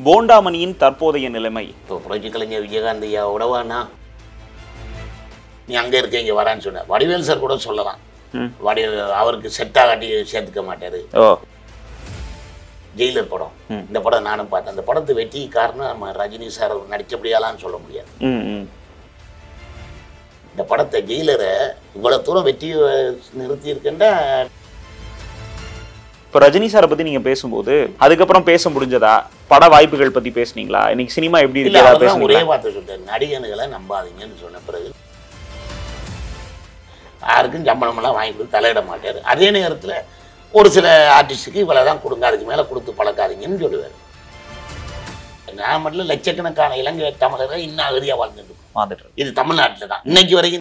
போண்டாமணியின் தற்போதைய நிலைமை இப்போ புரட்சி கலைஞர் விஜயகாந்த் ஐயா விடவானா நீ அங்கே இருக்க இங்கே வரான்னு சொன்ன வடிவேல் சார் கூட சொல்லலாம் ம். வடி அவருக்கு செட்டாக காட்டி சேர்த்துக்க மாட்டார் ஓ ஜெயிலர் படம் ம். இந்த படம் நானும் பார்த்தேன் அந்த படத்து வெற்றி காரணம் நம்ம ரஜினி சார் நடிச்சபடியாலான்னு சொல்ல முடியாது ம் ம் இந்த படத்தை ஜெயிலரை இவ்வளோ தூரம் வெற்றி நிறுத்தி இருக்கின்ற இப்போ ரஜினி சாரை பத்தி நீங்க பேசும்போது அதுக்கப்புறம் பேச முடிஞ்சதா பட வாய்ப்புகள் பத்தி பேசுனீங்களா இன்னைக்கு சினிமா எப்படி இல்லை இருக்கு அவர் தான் ஒரே பேசுனீங்களா வார்த்தை சொல்லிட்டார் நடிகனுகளை நம்பாதீங்கன்னு சொன்ன பிறகு யாருக்கும் சம்பளமெல்லாம் வாங்கி கொடுத்து தலையிட மாட்டார் அதே நேரத்தில் ஒரு சில ஆர்டிஸ்ட்டுக்கு இவ்வளோ தான் கொடுங்க அதுக்கு மேலே கொடுத்து பழக்காதீங்கன்னு சொல்லுவார் நான் மட்டும் லட்சக்கணக்கான இலங்கை தமிழர்கள் இன்னும் அகதியாக வாழ்ந்துட்டு இருக்கோம். வந்துட்டு இருக்கு. இது தமிழ்நாட்டில் தான் இன்னைக்கு வரைக்கும்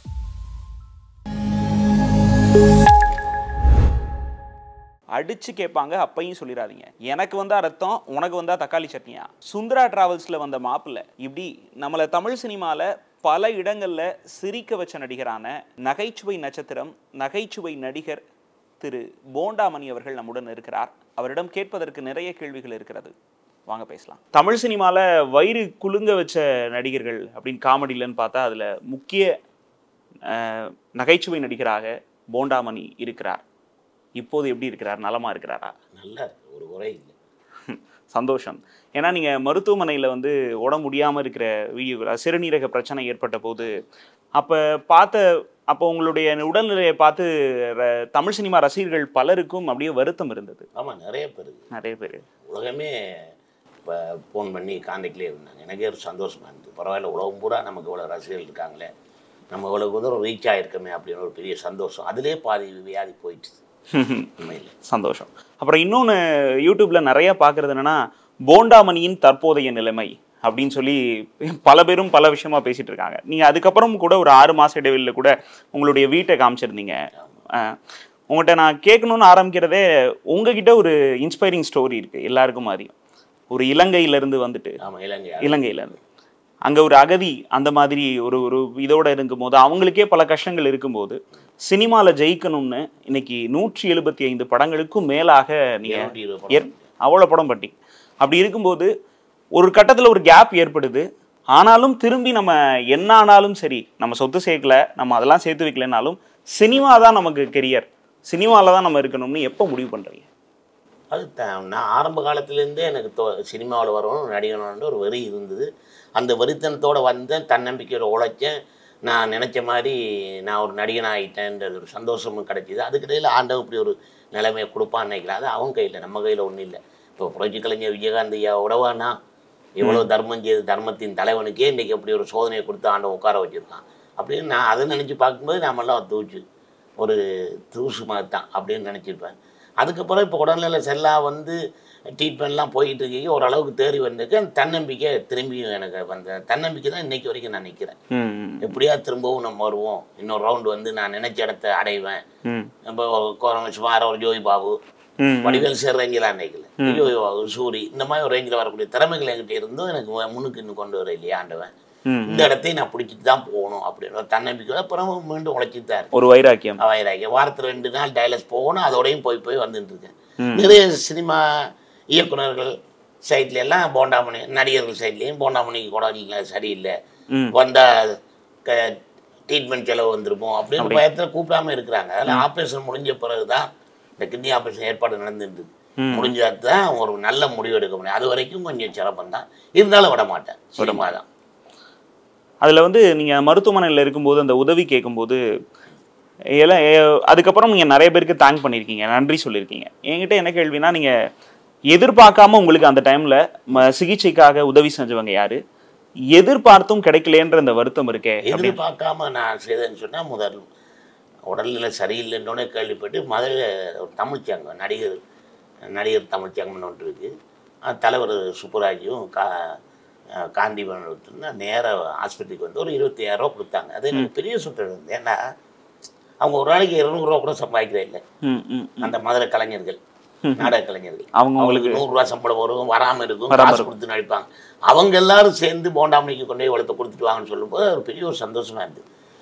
அடிச்சு கேட்பாங்க அப்பையும் சொல்லிடாதீங்க எனக்கு வந்தா ரத்தம் உனக்கு வந்தா தக்காளி சட்னியா சுந்தரா டிராவல்ஸ்ல வந்த மாப்பிள்ள இப்படி நம்மள தமிழ் சினிமால பல இடங்கள்ல சிரிக்க வச்ச நடிகரான நகைச்சுவை நட்சத்திரம் நகைச்சுவை நடிகர் திரு போண்டாமணி அவர்கள் நம்முடன் இருக்கிறார் அவரிடம் கேட்பதற்கு நிறைய கேள்விகள் இருக்கிறது வாங்க பேசலாம் தமிழ் சினிமால வயிறு குலுங்க வச்ச நடிகர்கள் அப்படின்னு காமெடியிலன்னு பார்த்தா அதுல முக்கிய அஹ், நகைச்சுவை நடிகராக போண்டாமணி இருக்கிறார் இப்போது எப்படி இருக்கிறார் நலமா இருக்கிறாரா நல்லா இருக்கு ஒரு குறை இல்லை சந்தோஷம் ஏன்னா நீங்க மருத்துவமனையில வந்து உடம்பு முடியாம இருக்கிற வீடியோகள் சிறுநீரக பிரச்சனை ஏற்பட்ட போது அப்ப பார்த்த அப்போ உங்களுடைய உடல்நிலையை பார்த்து ர- தமிழ் சினிமா ரசிகர்கள் பலருக்கும் அப்படியே வருத்தம் இருந்தது ஆமாம் நிறைய பேர் நிறைய பேர் உலகமே இப்போ ஃபோன் பண்ணி காண்டாக்ட்லேயே இருந்தாங்க எனக்கே ஒரு சந்தோஷமாக இருந்தது பரவாயில்ல உலகம் பூரா நமக்கு இவ்வளோ ரசிகர்கள் இருக்காங்களே நம்ம இவ்வளவு தூரம் ரீச் ஆகிருக்கோமே அப்படின்னு ஒரு பெரிய சந்தோஷம் அதிலே பாதி வியாதி போயிடுச்சு உண்மையில் சந்தோஷம் அப்புறம் இன்னொன்று யூடியூப்ல நிறைய பார்க்கறது என்னன்னா போண்டாமணியின் தற்போதைய நிலைமை அப்படின்னு சொல்லி பல பேரும் பல விஷயமா பேசிட்டு இருக்காங்க நீங்க அதுக்கப்புறம் கூட ஒரு ஆறு மாச இடைவெளியில் கூட உங்களுடைய வீட்டை காமிச்சிருந்தீங்க அஹ், உங்கள்கிட்ட நான் கேட்கணும்னு ஆரம்பிக்கிறதே உங்ககிட்ட ஒரு இன்ஸ்பைரிங் ஸ்டோரி இருக்கு எல்லாருக்கும் மாதிரியும் ஒரு இலங்கையில இருந்து வந்துட்டு ஆமாம் இலங்கை இலங்கையில இருந்து அங்க ஒரு அகதி அந்த மாதிரி ஒரு ஒரு இதோட இருக்கும்போது அவங்களுக்கே பல கஷ்டங்கள் இருக்கும்போது சினிமால ஜெயிக்கணும்னு இன்னைக்கு நூற்றி எழுபத்தி ஐந்து படங்களுக்கும் மேலாக நீங்க இருநூற்றி இருபது ஏற்- படம் அவ்வளோ படம் பட்டி அப்படி இருக்கும்போது ஒரு கட்டத்துல ஒரு கேப் ஏற்படுது ஆனாலும் திரும்பி நம்ம என்ன ஆனாலும் சரி நம்ம சொத்து சேர்க்கல நம்ம அதெல்லாம் சேர்த்து வைக்கலனாலும் சினிமா தான் நமக்கு கெரியர் சினிமாவில் தான் நம்ம இருக்கணும்னு எப்போ முடிவு பண்றீங்க அது த நான் ஆரம்ப காலத்துலேருந்தே எனக்கு தோ சினிமாவில் வரணும் நடிகணும்னு ஒரு வெறி இருந்தது அந்த வெறித்தனத்தோடு வந்தேன் தன்னம்பிக்கையோட உழைச்சேன் நான் நினச்ச மாதிரி நான் ஒரு நடிகன் ஆகிட்டேன்ற ஒரு சந்தோஷமும் கிடைச்சிது அதுக்கிடையில் ஆண்டவன் இப்படி ஒரு நிலைமையை கொடுப்பான்னு நினைக்கிறேன் அது அவன் கையில் நம்ம கையில் ஒன்றும் இல்லை இப்போ புரட்சி கலைஞர் விஜயகாந்த் ஐயா உடவானா எவ்வளோ தர்மம் செய்து தர்மத்தின் தலைவனுக்கே இன்றைக்கி அப்படி ஒரு சோதனையை கொடுத்து ஆண்டவன் உட்கார வச்சுருக்கான் அப்படின்னு நான் அதை நினச்சி பார்க்கும்போது நாமெல்லாம் தூச்சு ஒரு தூசு மாதிரி தான் அப்படின்னு நினச்சிருப்பேன் அதுக்கப்புறம் இப்போ உடல்நிலை செல்லா வந்து ட்ரீட்மெண்ட்லாம் போயிட்டு இருக்கீங்க ஓரளவுக்கு தேறி வந்திருக்கு அந்த தன்னம்பிக்கை திரும்பியும் எனக்கு வந்த தன்னம்பிக்கை தான் இன்னைக்கு வரைக்கும் நான் நிற்கிறேன் ம் ம், எப்படியா திரும்பவும் நம்ம வருவோம் இன்னொரு ரவுண்டு வந்து நான் நினைச்ச இடத்த அடைவேன் ம் இப்போ கோரம் சுமார ஒரு ஜோதி பாபு ம் வடிவேல் சார் ரேஞ்செலாம் நினைக்கல ஜோதி பாபு சூரி இந்த மாதிரி ஒரு ரேஞ்சில் வரக்கூடிய திறமைகள் என்கிட்ட இருந்தும் எனக்கு மு- முன்னுக்கு இன்னும் கொண்டு வர இல்லையா ஆண்டவன் ம் இந்த இடத்தையும் நான் பிடிச்சிட்டு தான் போகணும் அப்படின்னு ஒரு தன்னம்பிக்கை அப்புறம் மீண்டும் உழைச்சிட்டு தான் இருக்கேன் ஒரு வைராக்கியம் வயதாகி வாரத்தில் ரெண்டு நாள் டைலஸ் போகணும் அதோடையும் போய் போய் வந்துட்டு இருக்கேன் ம். நிறைய சினிமா இயக்குனர்கள் சைட்ல எல்லாம் போண்டாமணி நடிகர்கள் சைட்லேயும் போண்டாமணிக்கு கூட இல்லை சரியில்லை ம் வந்தால் க ட்ரீட்மெண்ட் செலவு வந்துருமோ அப்படின்னு பயத்தில் கூப்பிடாம இருக்கிறாங்க அதில் ஆப்ரேஷன் முடிஞ்ச பிறகு தான் இந்த கிட்னி ஆப்ரேஷன் ஏற்பாடு நடந்துட்டு ம். முடிஞ்சால் தான் ஒரு நல்ல முடிவு எடுக்க முடியும் அது வரைக்கும் கொஞ்சம் சிரமம் தான் இருந்தாலும் விட மாட்டேன் சினிமா தான் அதில் வந்து நீங்கள் மருத்துவமனையில் இருக்கும்போது அந்த உதவி கேட்கும்போது எல்லாம் ஏ- அதுக்கப்புறம் நீங்கள் நிறைய பேருக்கு தேங்க் பண்ணியிருக்கீங்க நன்றி சொல்லியிருக்கீங்க என்கிட்ட என்ன கேள்வினா நீங்கள் எதிர்பார்க்காம உங்களுக்கு அந்த டைமில் ம சிகிச்சைக்காக உதவி செஞ்சவங்க யாரு எதிர்பார்த்தும் கிடைக்கலன்ற இந்த வருத்தம் இருக்கே அப்படி எதிர்பார்க்காம நான் செய்தேன்னு சொன்னால் முதல் உடல்நிலை சரியில்லைன்னொன்னே கேள்விப்பட்டு முதல்ல ஒரு தமிழ்ச்சங்கம் நடிகர் நடிகர் தமிழ்ச்சங்கம்னு ஒன்று இருக்குது அது தலைவர் சுப்புராஜும் கா அஹ் காந்திபன் ஒருத்தர்னா நேராக ஆஸ்பத்திரிக்கு வந்து ஒரு இருபத்தையாயிரரூவா கொடுத்தாங்க அது எனக்கு பெரிய சுற்று இருந்தது ஏன்னா அவங்க ஒரு நாளைக்கு இரநூறுவா கூட சம்பாதிக்கிறே இல்லை ம் ம் ம். அந்த மதுரை கலைஞர்கள் நாடக கலைஞர்கள் அவங்க அவங்களுக்கு நூறுரூவா சம்பளம் வரும் வராமல் இருக்கும் வராம காசு கொடுத்து நடிப்பாங்க அவங்க எல்லாரும் சேர்ந்து போண்டாமணிக்கு கொண்டு போய் இவ்வளோத்தை கொடுத்துட்டு வாங்கன்னு சொல்லும்போது ஒரு பெரிய ஒரு சந்தோஷமா இருந்தது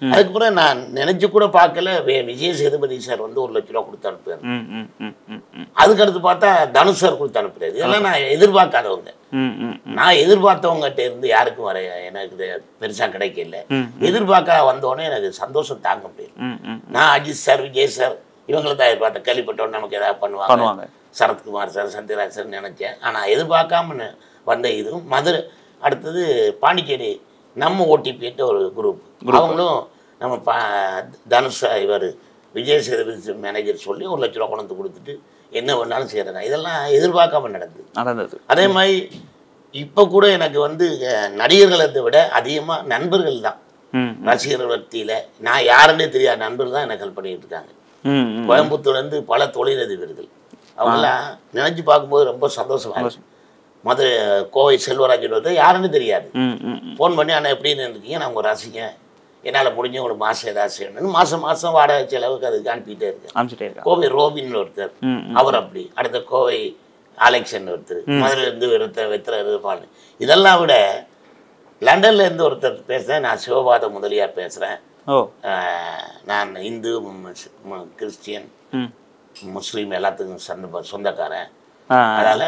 அதுக்கப்புறம் நான் நினைச்சு கூட பார்க்கல வே- விஜய் சேதுபதி சார் வந்து ஒரு லட்ச ரூபா கொடுத்து அனுப்புறாரு ம் ம் ம் ம் ம் அதுக்கடுத்து பார்த்தா தனுஷ் சார் கொடுத்து அனுப்புறாரு இதெல்லாம் நான் எதிர்பார்க்காதவங்க ம் ம் ம் நான் எதிர்பார்த்தவங்ககிட்ட இருந்து யாருக்கும் வர எனக்கு இது பெருசா கிடைக்கல ம். எதிர்பார்க்க வந்தோடனே எனக்கு சந்தோஷம் தாங்க முடியல ம் ம் நான் அஜித் சார் விஜய் சார் இவங்களை தான் எதிர்பார்த்தேன் கேள்விப்பட்டோன்னு நமக்கு ஏதாவது பண்ணுவாங்க பண்ணுவாங்க சரத்குமார் சார் சத்யராஜ் சார் நினைச்சேன் ஆனால் எதிர்பார்க்காம ந- வந்த இதுவும் மதுரை அடுத்தது பாண்டிச்சேரி நம்ம ஓடிபின்ற ஒரு குரூப் அவங்களும் நம்ம பா தனுஷ் இவர் விஜய் சேதுபதி மேனேஜர் சொல்லி ஒரு லட்ச ரூபா கொண்டு வந்து கொடுத்துட்டு என்ன பண்ணாலும் செய்கிறேன் இதெல்லாம் எதிர்பார்க்காம நடந்தது நடந்தது அதே மாதிரி இப்போ கூட எனக்கு வந்து அஹ், நடிகர்களை விட அதிகமாக நண்பர்கள் தான் ம் ரசிகர்கள் மத்தியில் நான் யாருன்னே தெரியாத நண்பர்கள் தான் எனக்கு ஹெல்ப் பண்ணிட்டு இருக்காங்க ம் ம் கோயம்புத்தூர்லேருந்து பல தொழிலதிபர்கள் அவங்களாம் நினைச்சு பார்க்கும்போது ரொம்ப சந்தோஷமா இருக்கு மதுரை கோவை செல்வராஜன் வந்து யாருன்னு தெரியாது ம் ம் ம் ஃபோன் பண்ணி அண்ணா எப்படின்னு இருக்கீங்க நான் உங்கள் ரசிகன் என்னால் முடிஞ்ச உங்களுக்கு மாதம் ஏதாவது செய்யணும்னு மாதம் மாதம் வாடகை செலவுக்கு அதுக்கு அனுப்பிட்டே இருக்கேன் அனுப்பிச்சிட்டே இருக்கா கோவை ரோபின் ஒருத்தர் ம் ம் அவர் அப்படி அடுத்த கோவை அலெக்சன் ஒருத்தர் மதுரையிலேருந்து வெறுத்த வெத்திர இருப்பாள் இதெல்லாம் விட லண்டன்ல இருந்து ஒருத்தர் பேசுகிறேன் நான் சிவபாத முதலியார் பேசுகிறேன் ஓ நான் இந்து மு- மு- கிறிஸ்டியன் ம் முஸ்லீம் எல்லாத்துக்கும் சொந்த சொந்தக்காரன் ஆ அதனால்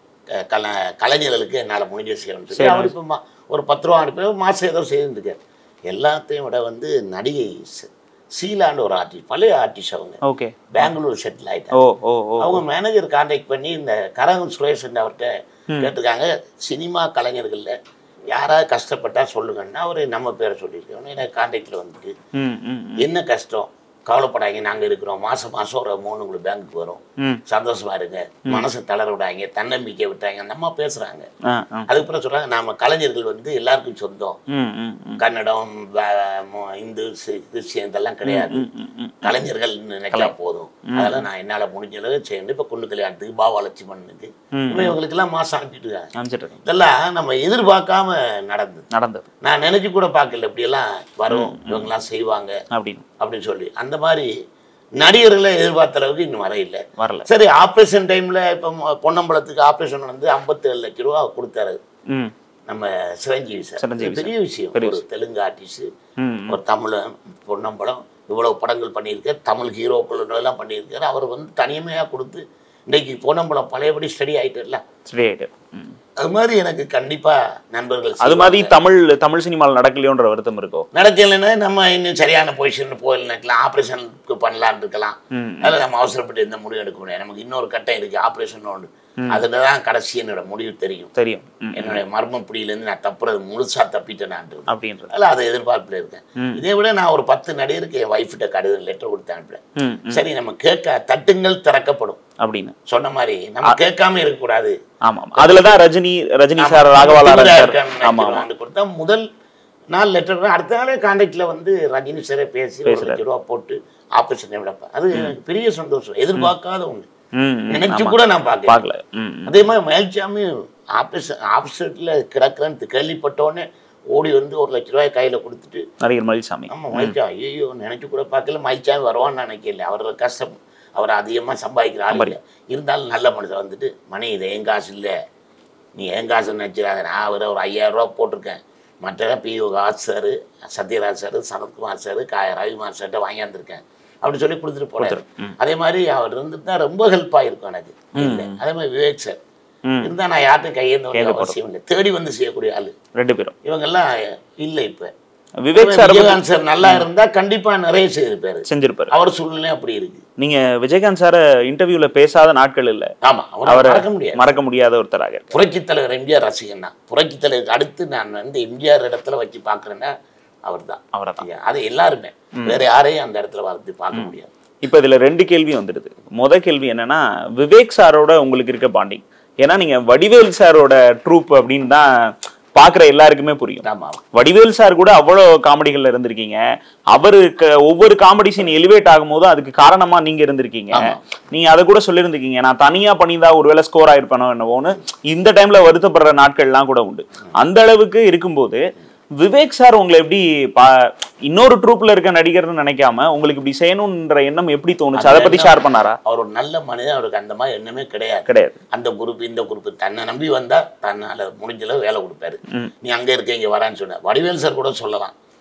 கல கலைஞர்களுக்கு என்னால் முடிஞ்ச செய்யணும்னு சொல்லி அவர் இப்போ மா- ஒரு பத்து ரூபா அனுப்பி மாதம் ஏதோ செய்துருக்கார் எல்லாத்தையும் விட வந்து நடிகை சி- சீலான்னு ஒரு ஆர்டிஸ்ட் பழைய ஆர்டிஸ்ட் அவங்க ஓகே பெங்களூர் செட்டில் ஆயிட்டாங்க ஓ ஓ ஓ அவங்க மேனேஜர் கான்டாக்ட் பண்ணி இந்த கரகம் சுரேஷ் அவர்கிட்ட கேட்டிருக்காங்க சினிமா கலைஞர்களில் யாராவது கஷ்டப்பட்டா சொல்லுங்கன்னா அவர் நம்ம பேரை சொல்லியிருக்கோம் எனக்கு கான்டாக்டில் வந்துட்டு ம் ம் ம். என்ன கஷ்டம் கவலைப்படாதீங்க நாங்கள் இருக்கிறோம் மாதம் மாதம் ஒரு அமௌண்ட் உங்களுக்கு பேங்க்குக்கு வரும் ம் சந்தோஷமா இருங்க மனசு தளர விடாங்க தன்னம்பிக்கை விட்டாங்க அந்த அம்மா பேசுகிறாங்க ஆ ஆ அதுக்கப்புறம் சொல்கிறாங்க நாம கலைஞர்கள் வந்து எல்லாருக்கும் சொந்தம் ம் ம் ம் கன்னடம் வ- மு- இந்து சி- கிறிஸ்டியன் இதெல்லாம் கிடையாது ம் ம் ம் கலைஞர்கள் நினைச்சா போதும் அதெல்லாம் நான் என்னால் முடிஞ்ச அளவு செய்யணும் இப்போ பொண்ணு கல்யாணத்துக்கு பாபா லட்சுமணனுக்கு ம். இப்போ இவங்களுக்கெல்லாம் மாதம் அனுப்பிட்டு இருக்காங்க அனுப்பிச்சிட்டு இருக்கேன் இதெல்லாம் நம்ம எதிர்பார்க்காம நடந்தது நடந்தது நான் நினைச்சு கூட பார்க்கல இப்படியெல்லாம் வரும் இவங்கெல்லாம் செய்வாங்க அப்படின்னு அப்படின்னு சொல்லி அந்த மாதிரி நடிகர்களை எதிர்பார்த்த அளவுக்கு இன்னும் வர இல்லை வரல சரி ஆப்ரேஷன் டைமில் இப்போ பொன்னம்பலத்துக்கு ஆப்ரேஷன் வந்து ஐம்பத்தேழு லட்ச ரூபா கொடுத்தாரு ம் நம்ம சிரஞ்சீவி சார் சிரஞ்சீவி இது பெரிய விஷயம் பெரிய ஒரு தெலுங்கு ஆர்டிஸ்ட் ம் ஒரு தமிழன் பொன்னம்பலம் இவ்வளவு படங்கள் பண்ணியிருக்கார் தமிழ் ஹீரோக்கள் எல்லாம் பண்ணியிருக்காரு அவர் வந்து தனிமையாக கொடுத்து இன்னைக்கு பொன்னம்பலம் பழையபடி ஸ்டடி ஆகிட்டுல சரி ஆயிட்டு ம் அது மாதிரி எனக்கு கண்டிப்பாக நண்பர்கள் அது மாதிரி தமிழ் தமிழ் சினிமாவில் நடக்கலையோன்ற வருத்தம் இருக்கோ நடக்கலைன்னா நம்ம இன்னும் சரியான பொசிஷன் போயிடலாம் ஆப்ரேஷனுக்கு பண்ணலான்னு இருக்கலாம் ம் அதில் நம்ம அவசரப்பட்டு எந்த முடிவு எடுக்க முடியாது நமக்கு இன்னொரு கட்டம் இருக்குது ஆப்ரேஷன் ஒன்று அதில் தான் கடைசி என்னோட முடிவு தெரியும் தெரியும் ம் என்னுடைய மர்ம பிடியிலேருந்து நான் தப்புறது முழுசா தப்பிட்டேன் நான் அப்படின்றது அதில் அதை எதிர்பார்ப்பில் இருக்கேன் ம். இதே விட நான் ஒரு பத்து நடிகருக்கு என் ஒய்ஃப்கிட்ட கடிதம் லெட்டர் கொடுத்து அனுப்புறேன் ம் ம் சரி நம்ம கேட்க தட்டுங்கள் திறக்கப்படும் அப்படின்னு சொன்ன மாதிரி நம்ம கேட்காம இருக்கக்கூடாது ஆமா ஆமா அதுல தான் ரஜினி ரஜினி சார் ராகவாலாரன் திமிரா சார் இருக்கான்னு ஆமா ஆமா நினைக்கிறோம். கொடுத்தா முதல் நாள் லெட்டர் அடுத்த நாளே கான்டாக்ட்ல வந்து ரஜினி சாரே பேசி ஒரு லட்ச ரூபா போட்டு ஆப்ரேஷன் விடப்பேன் அது எனக்கு பெரிய சந்தோஷம் எதிர்பார்க்காத ஒன்று ம் ம், நினைச்சு ஆமா. கூட நான் பார்க்கல பார்க்கல ம் ம். அதே மாதிரி மயில்சாமி ஆப்ரேஷன் ஆப்ரேஷன்ல கிடக்குறேன்னு கேள்விப்பட்டோன்னே ஓடி வந்து ஒரு லட்ச ரூபாய் கையில கொடுத்துட்டு நடிகர் மயில்சாமி ஆமா மயில்சா ஐயோ நினைச்சு கூட பார்க்கல மயில்சாமி வருவான்னு நினைக்கல அவரோட கஷ்டம் அவர் அதிகமாக சம்பாதிக்கிற ஆள் இல்லை இருந்தாலும் நல்ல மனுஷன் வந்துட்டு மணி இது என் காசு இல்லை நீ என் காசு நினச்சிடாத நான் அவரை ஒரு ஐயாயிரம் ரூபா போட்டிருக்கேன் மற்றதான் பிஓ காஸ் sir Sathyaraj sir Sarathkumar sir கா ரவிக்குமார் சார்கிட்ட வாங்கியாந்துருக்கேன் அப்படி சொல்லி கொடுத்துட்டு போனாரு அதே மாதிரி அவர் இருந்துட்டு தான் ரொம்ப ஹெல்ப் ஆகிருக்கும் எனக்கு இல்லை அதே மாதிரி விவேக் சார் ம். இருந்தால் நான் யார்ட்டும் கையேந்த வேண்டிய அவசியம் இல்லை தேடி வந்து செய்யக்கூடிய ஆள் ரெண்டு பேரும் இவங்கெல்லாம் இல்லை இப்போ விவேக் சார் விஜயகாந்த் சார் நல்லா இருந்தா கண்டிப்பா நிறைய செய்திருப்பாரு செஞ்சிருப்பாரு அவர் சூழ்நிலை அப்படி இருக்கு நீங்க விஜயகாந்த் சார இன்டர்வியூல பேசாத நாட்கள் இல்ல ஆமா அவரை அவரை மறக்க முடியாது மறக்க முடியாத ஒருத்தராக இருக்கு புரட்சித் தலைவர் எம்ஜிஆர் ரசிகன் தான் புரட்சித் தலைவருக்கு அடுத்து நான் வந்து எம்ஜிஆர் இடத்துல வச்சு பார்க்குறேன்னா அவர் தான் அவரை தான் அது எல்லாருமே வேற யாரையும் அந்த இடத்துல வந்து பார்க்க முடியாது இப்போ இதுல ரெண்டு கேள்வி வந்துடுது முத கேள்வி என்னன்னா விவேக் சாரோட உங்களுக்கு இருக்க பாண்டிங் ஏன்னா நீங்க வடிவேல் சாரோட ட்ரூப் அப்படின்னு தான் பாக்குற எல்லாருக்குமே புரியும் ஆமா வடிவேல் சார் கூட அவ்வளோ காமெடிகள்ல இருந்திருக்கீங்க அவருக்கு ஒவ்வொரு காமெடி சீன் எலிவேட் ஆகும்போது அதுக்கு காரணமா நீங்க இருந்திருக்கீங்க ஆமா. நீங்க அதை கூட சொல்லியிருந்திருக்கீங்க நான் தனியா பண்ணியிருந்தா ஒருவேளை ஸ்கோர் ஆயிருப்பேனோ என்னவோன்னு இந்த டைம்ல வருத்தப்படுற நாட்கள்லாம் கூட உண்டு அந்த அளவுக்கு இருக்கும்போது விவேக் சார் உங்களை எப்படி பா- இன்னொரு ட்ரூப்ல இருக்க நடிகர்னு நினைக்காம உங்களுக்கு இப்படி செய்யணும்ன்ற எண்ணம் எப்படி தோணுச்சு அதை பத்தி ஷேர் பண்ணாரா அவர் ஒரு நல்ல மனிதன் அவருக்கு அந்த மாதிரி எண்ணமே கிடையாது கிடையாது அந்த குரூப் இந்த குரூப் தன்னை நம்பி வந்தா தன்னால முடிஞ்ச அளவு வேலை கொடுப்பாரு ம். நீ அங்க இருக்க இங்க வரான்னு சொன்ன வடிவேல் சார் கூட சொல்லலாம்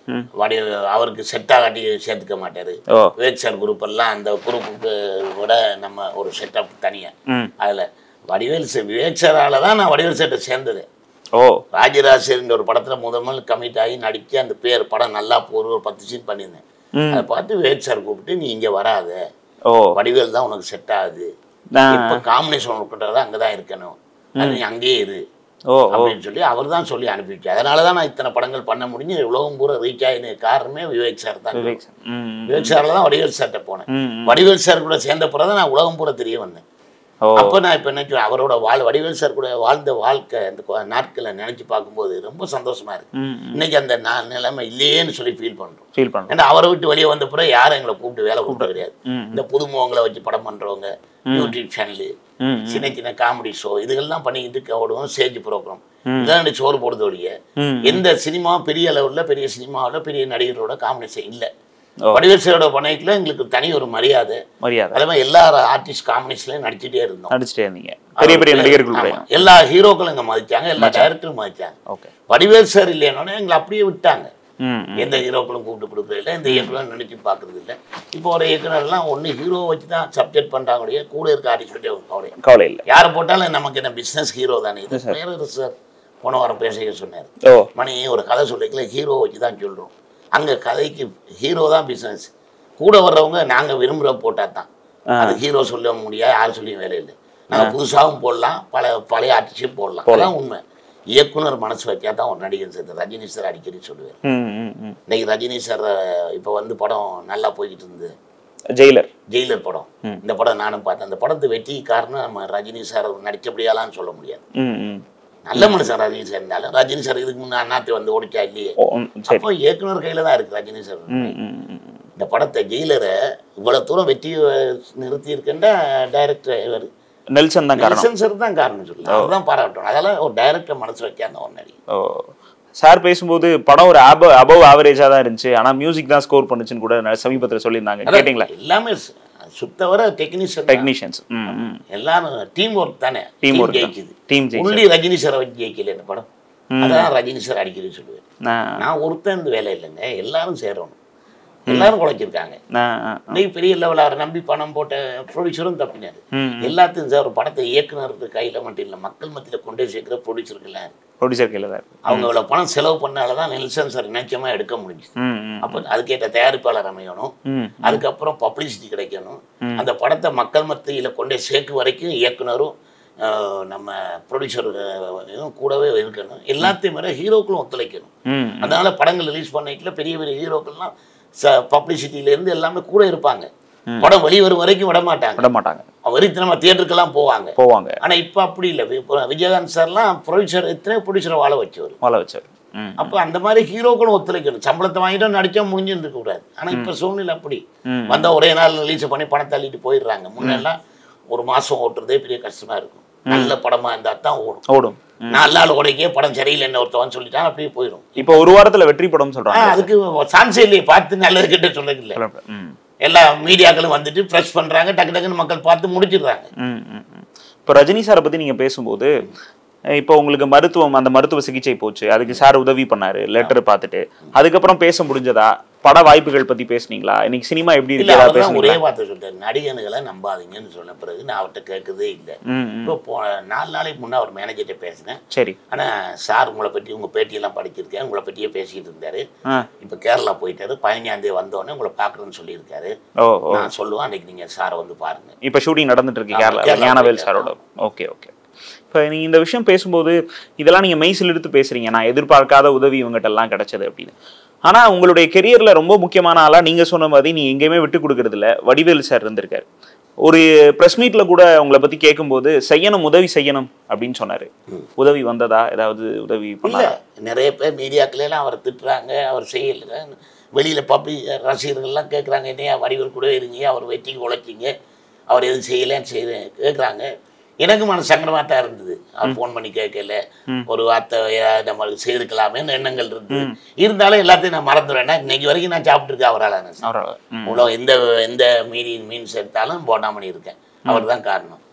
ம். வடி அவருக்கு செட்டாக காட்டி சேர்த்துக்க மாட்டார் ஓ விவேக் சார் குரூப் எல்லாம் அந்த குரூப்புக்கு விட நம்ம ஒரு செட்டப் தனியாக ம் அதில் வடிவேல் சார் விவேக் சாரால தான் நான் வடிவேல் சார்ட்ட சேர்ந்தது ஓ ராஜராஜேன்ற ஒரு படத்தில் முதல் முதல் கமிட் ஆகி நடிக்க அந்த பேர் படம் நல்லா போகிற ஒரு பத்து சீன் பண்ணியிருந்தேன் ம் அதை பார்த்து விவேக் சார் கூப்பிட்டு நீ இங்கே வராத ஓ வடிவேல் தான் உனக்கு செட் ஆகுது நான் இப்போ காம்பினேஷன் உட்கிட்டது அங்கே தான் இருக்கணும் அது நீ அங்கேயே இரு ஓ ஓ அப்படின்னு சொல்லி அவர் தான் சொல்லி அனுப்பிச்சு அதனால தான் நான் இத்தனை படங்கள் பண்ண முடிஞ்சு உலகம் பூரா ரீச் ஆகின காரணமே விவேக் சார் தான் விவேக் சார். ம் விவேக் சாரில் தான் வடிவேல் சார்கிட்ட போனேன் ம் ம். வடிவேல் சார் கூட சேர்ந்த பிறகு தான் நான் உலகம் பூரா தெரிய வந்தேன் ஓ அப்போ நான் இப்போ நினைச்சு அவரோட வாழ் வடிவேல் சார் கூட வாழ்ந்த வாழ்க்கை அந்த கொ- நாட்களை நினைச்சு பார்க்கும்போது ரொம்ப சந்தோஷமா இருக்கு ம் ம். இன்னைக்கு அந்த நான் நிலைமை இல்லையேன்னு சொல்லி ஃபீல் பண்றோம் ஃபீல் பண்ணுறேன் ஏன்னா அவரை விட்டு வெளியே வந்த பிறகு யாரும் எங்களை கூப்பிட்டு வேலை கொடுத்தது கிடையாது ம் இந்த புதுமுகங்களை வச்சு படம் பண்றவங்க யூடியூப் சேனலு ம் சின்ன சின்ன காமெடி ஷோ இதுகள்லாம் பண்ணிக்கிட்டு ஓடுவோம் ஸ்டேஜ் ப்ரோக்ராம் இதான் சோறு போடுறது ஒழிய ம் எந்த சினிமா பெரிய அளவில் பெரிய சினிமாவில் பெரிய நடிகரோட காம்பினேஷன் இல்லை ஓ. வடிவேல் சாரோட பணையத்தில் எங்களுக்கு தனி ஒரு மரியாதை மரியாதை அதே மாதிரி எல்லா ஆர்டிஸ்ட் காம்பினேஷன்லையும் நடிச்சுட்டே இருந்தோம் நடிச்சிட்டே இருந்தீங்க பெரிய பெரிய நடிகர்கள் கூட ஆமா. எல்லா ஹீரோக்களும் இங்கே மதிச்சாங்க எல்லா டைரக்டரும் மதிச்சாங்க ஓகே வடிவேல் சார் இல்லைன்னொன்னே எங்களை அப்படியே விட்டாங்க ம் ம். எந்த ஹீரோக்களும் கூப்பிட்டு கொடுக்குறது இல்லை எந்த இயக்குனரும் நினைச்சு பார்க்கறது இல்லை இப்போ ஒரு இயக்குனர்லாம் ஒன்று ஹீரோ வச்சு தான் சப்ஜெக்ட் பண்ணுறாங்க கூட இருக்க ஆர்டிஸ்டே கவலை கவலை இல்லை யாரை போட்டாலும் நமக்கு என்ன பிஸ்னஸ் ஹீரோ தானே இது வேறு சார் போன வாரம் பேச சொன்னார் ஓ மணி ஒரு கதை சொல்லிக்கல ஹீரோ வச்சு தான் சொல்கிறோம் அங்கே கதைக்கு ஹீரோ தான் பிஸ்னஸ் கூட வர்றவங்க நாங்கள் விரும்புகிற போட்டால் தான் அது ஹீரோ சொல்ல முடியாது யார் சொல்லியும் வேலை இல்லை நாங்கள் புதுசாகவும் போடலாம் பல பழைய ஆர்டிஸ்டும் போடலாம் அதான் உண்மை இயக்குனர் மனசு வச்சா தான் ஒரு நடிகர் சார் ரஜினி சார் அடிக்கடி சொல்லுவார் ம் ம் ம் இன்னைக்கு ரஜினி சார் இப்போ வந்து படம் நல்லா போய்கிட்டு இருந்தது ஜெயிலர் ஜெயிலர் படம் இந்த படம் நானும் பார்த்தேன் அந்த படத்து வெற்றி காரணம் நம்ம ரஜினி சார் நடிச்சபடியாலான்னு சொல்ல முடியாது ம் ம் நல்ல மனுஷன் ரஜினி சார் இருந்தாலும் ரஜினி சார் இதுக்கு முன்னே அண்ணாத்தி வந்து ஓடிச்சா இல்லையே ஓ ம், சரி அப்போ இயக்குனர் கையில் தான் இருக்கு ரஜினி சார் ம் ம் ம், ம். இந்த படத்தை ஜெயிலரை இவ்வளவு தூரம் வெற்றி நிறுத்தி இருக்கின்ற டைரக்டர் இவர் நெல்சன் தான் காரணம் நெல்சன் சார் தான் காரணம் சொல்லலாம் அவர் தான் பாராட்டணும் அதெல்லாம் ஒரு டைரக்டர் மனசு வைக்காத ஒரு நடிகை ஓ சார் பேசும்போது படம் ஒரு அப அபவ் ஆவரேஜாக தான் இருந்துச்சு ஆனால் மியூசிக் தான் ஸ்கோர் பண்ணுச்சுன்னு கூட நான் சமீபத்தில் சொல்லியிருந்தாங்க கேட்டிங்களா எல்லாமே ச- சுத்தவர டெக்னீஷியன் டெக்னீஷியன்ஸ் ம் ம் எல்லாரும் டீம் ஒர்க் தானே Team work தான். ஜெயிக்குது டீம் ஜெயிச்சு உள்ளி ரஜினி சாரை வச்சு ஜெயிக்கல இந்த படம் அதான் ரஜினி சார் அடிக்கடி சொல்லுவேன் நான் நான் ஒருத்தன் இந்த வேலை இல்லைங்க எல்லாரும் சேரணும் எல்லாரும் குழைச்சிருக்காங்க நான் ஆ, ஆ. இன்னைக்கு பெரிய லெவலில் அவரை நம்பி பணம் போட்ட ப்ரொடியூசரும் தப்பினார் ம் எல்லாத்தையும் சார் ஒரு படத்தை இயக்குனருக்கு கையில் மட்டும் இல்லை மக்கள் மத்தியில் கொண்டு போய் சேர்க்கிற ப்ரொடியூசருக்குலாம் இருக்கு ப்ரொடியூசர் கையில் தான் இருக்கு அவங்க இவ்வளோ பணம் செலவு பண்ணால தான் நெல்சன் சார் நிச்சயமாக எடுக்க முடிஞ்சுது ம் ம் அப்போ அதுக்கேற்ற தயாரிப்பாளர் அமையணும் ம் அதுக்கப்புறம் பப்ளிசிட்டி கிடைக்கணும் அந்த படத்தை மக்கள் மத்தியில் கொண்டு போய் சேர்க்கு வரைக்கும் இயக்குனரும் ஆஹ், நம்ம ப்ரொடியூசரும் கூடவே இருக்கணும் எல்லாத்தையும் விட ஹீரோக்களும் ஒத்துழைக்கணும் ம் அதனால படங்கள் ரிலீஸ் பண்ணிக்கல பெரிய பெரிய ஹீரோக்கள்லாம் ச பப்ளிசிட்டிலேருந்து எல்லாமே கூட இருப்பாங்க படம் வெளிவரும் வரைக்கும் விட மாட்டாங்க விட மாட்டாங்க வெறித்தனமா தியேட்டருக்கெல்லாம் போவாங்க போவாங்க ஆனா இப்போ அப்படி இல்லை இப்போ விஜயகாந்த் சார்லாம் ப்ரொடியூசர் எத்தனை ப்ரொடியூசரை வாழ வச்சவர் வாழ வச்சார் ம் அப்போ அந்த மாதிரி ஹீரோக்களும் ஒத்துழைக்கணும் சம்பளத்தை வாங்கிட்டு நடிச்சா முடிஞ்சுட்டு கூடாது ஆனா இப்போ சூழ்நிலை அப்படி ம். வந்தா ஒரே நாள் ரிலீஸ் பண்ணி பணத்தை அள்ளிட்டு போயிடுறாங்க முன்னெல்லாம் ஒரு மாசம் ஓட்டுறதே பெரிய கஷ்டமா இருக்கும் நல்ல படமா இருந்தா தான் ஓடும் ஓடும் நாலு நாள் உடைக்கே படம் சரியில்லைன்னு ஒருத்தவன் சொல்லிட்டான் அப்படியே போயிடும் இப்போ ஒரு வாரத்துல வெற்றி படம் ஆ, சொல்றாங்க அதுக்கு சான்ஸே இல்லையே பார்த்து நல்லது கிட்ட சொல்லல ம் எல்லா மீடியாக்களும் வந்துட்டு ப்ரெஸ் பண்றாங்க டக்கு டக்குன்னு மக்கள் பார்த்து முடிச்சிடுறாங்க ம், ம், ம். இப்போ ரஜினி சாரை பத்தி நீங்க பேசும்போது அஹ் இப்போ உங்களுக்கு மருத்துவம் அந்த மருத்துவ சிகிச்சை போச்சு அதுக்கு சார் உதவி பண்ணாரு லெட்டர் பார்த்துட்டு அதுக்கப்புறம் பேச முடிஞ்சதா பட வாய்ப்புகள் பத்தி பேசுனீங்களா இன்னைக்கு சினிமா எப்படி இல்ல இருக்கு அவர் தான் ஒரே பேசுனீங்களா வார்த்தை சொல்லிட்டாரு நடிகனுகளை நம்பாதீங்கன்னு சொன்ன பிறகு நான் அவர்கிட்ட கேட்கறதே இல்லை ம் ம். இப்போ போ நாலு நாளைக்கு முன்னே அவர் மேனேஜர்கிட்ட பேசினேன் சரி ஆனா சார் உங்களை பற்றி உங்க பேட்டியெல்லாம் படிச்சிருக்கேன் உங்களை பற்றியே பேசிட்டு இருந்தாரு ஆ இப்போ கேரளா போயிட்டாரு பதினஞ்சாம் தேதி வந்தோடனே உங்களை பார்க்குறேன்னு சொல்லியிருக்காரு ஓ ஓ நான் சொல்லுவேன் அன்னைக்கு நீங்க சாரை வந்து பாருங்க இப்போ ஷூட்டிங் நடந்துட்டு இருக்கு ஆமா, கேரளா கேரளா ஞானவேல் போயிட்டு சாரோட ஓகே ஓகே இப்போ நீங்க இந்த விஷயம் பேசும்போது இதெல்லாம் நீங்க மெய்சில் எடுத்து பேசுறீங்க நான் எதிர்பார்க்காத உதவி இவங்ககிட்ட எல்லாம் கிடைச்சது அப்படின்னு ஆனா உங்களுடைய கெரியர்ல ரொம்ப முக்கியமான ஆளா நீங்க சொன்ன மாதிரி நீ எங்கேயுமே விட்டு கொடுக்கறது இல்ல வடிவேல் சார் இருந்திருக்காரு ஒரு ப்ரெஸ் மீட்ல கூட உங்களை பத்தி கேட்கும்போது செய்யணும் உதவி செய்யணும் அப்படின்னு சொன்னாரு உதவி வந்ததா ஏதாவது உதவி இல்ல பண்ணா நிறைய பேர் மீடியாக்கள்லாம் அவரை திட்டுறாங்க அவர் செய்யல வெளியில பப்ளிக் ரசிகர்கள்லாம் கேட்குறாங்க என்னையா வடிவில் கூட இருங்க அவர் வெற்றிக்கு உழைச்சிங்க அவர் எதுவும் செய்யலைன்னு செய்ய கேட்குறாங்க எனக்கு மன சங்கடமாக தான் இருந்தது அவர் ஃபோன் பண்ணி கேட்கல ஒரு வார்த்தை ஏ- நம்மளுக்கு செய்திருக்கலாமேன்னு எண்ணங்கள் இருந்தது இருந்தாலும் எல்லாத்தையும் நான் மறந்துடுவேன் ஏன்னா இன்னைக்கு வரைக்கும் நான் சாப்பிட்டுருக்கேன் அவரால் அவரால் ம் உலகம் எந்த எந்த மீடியம் மீன்ஸ் எடுத்தாலும் போடாமணி இருக்கேன் அவர் தான் காரணம்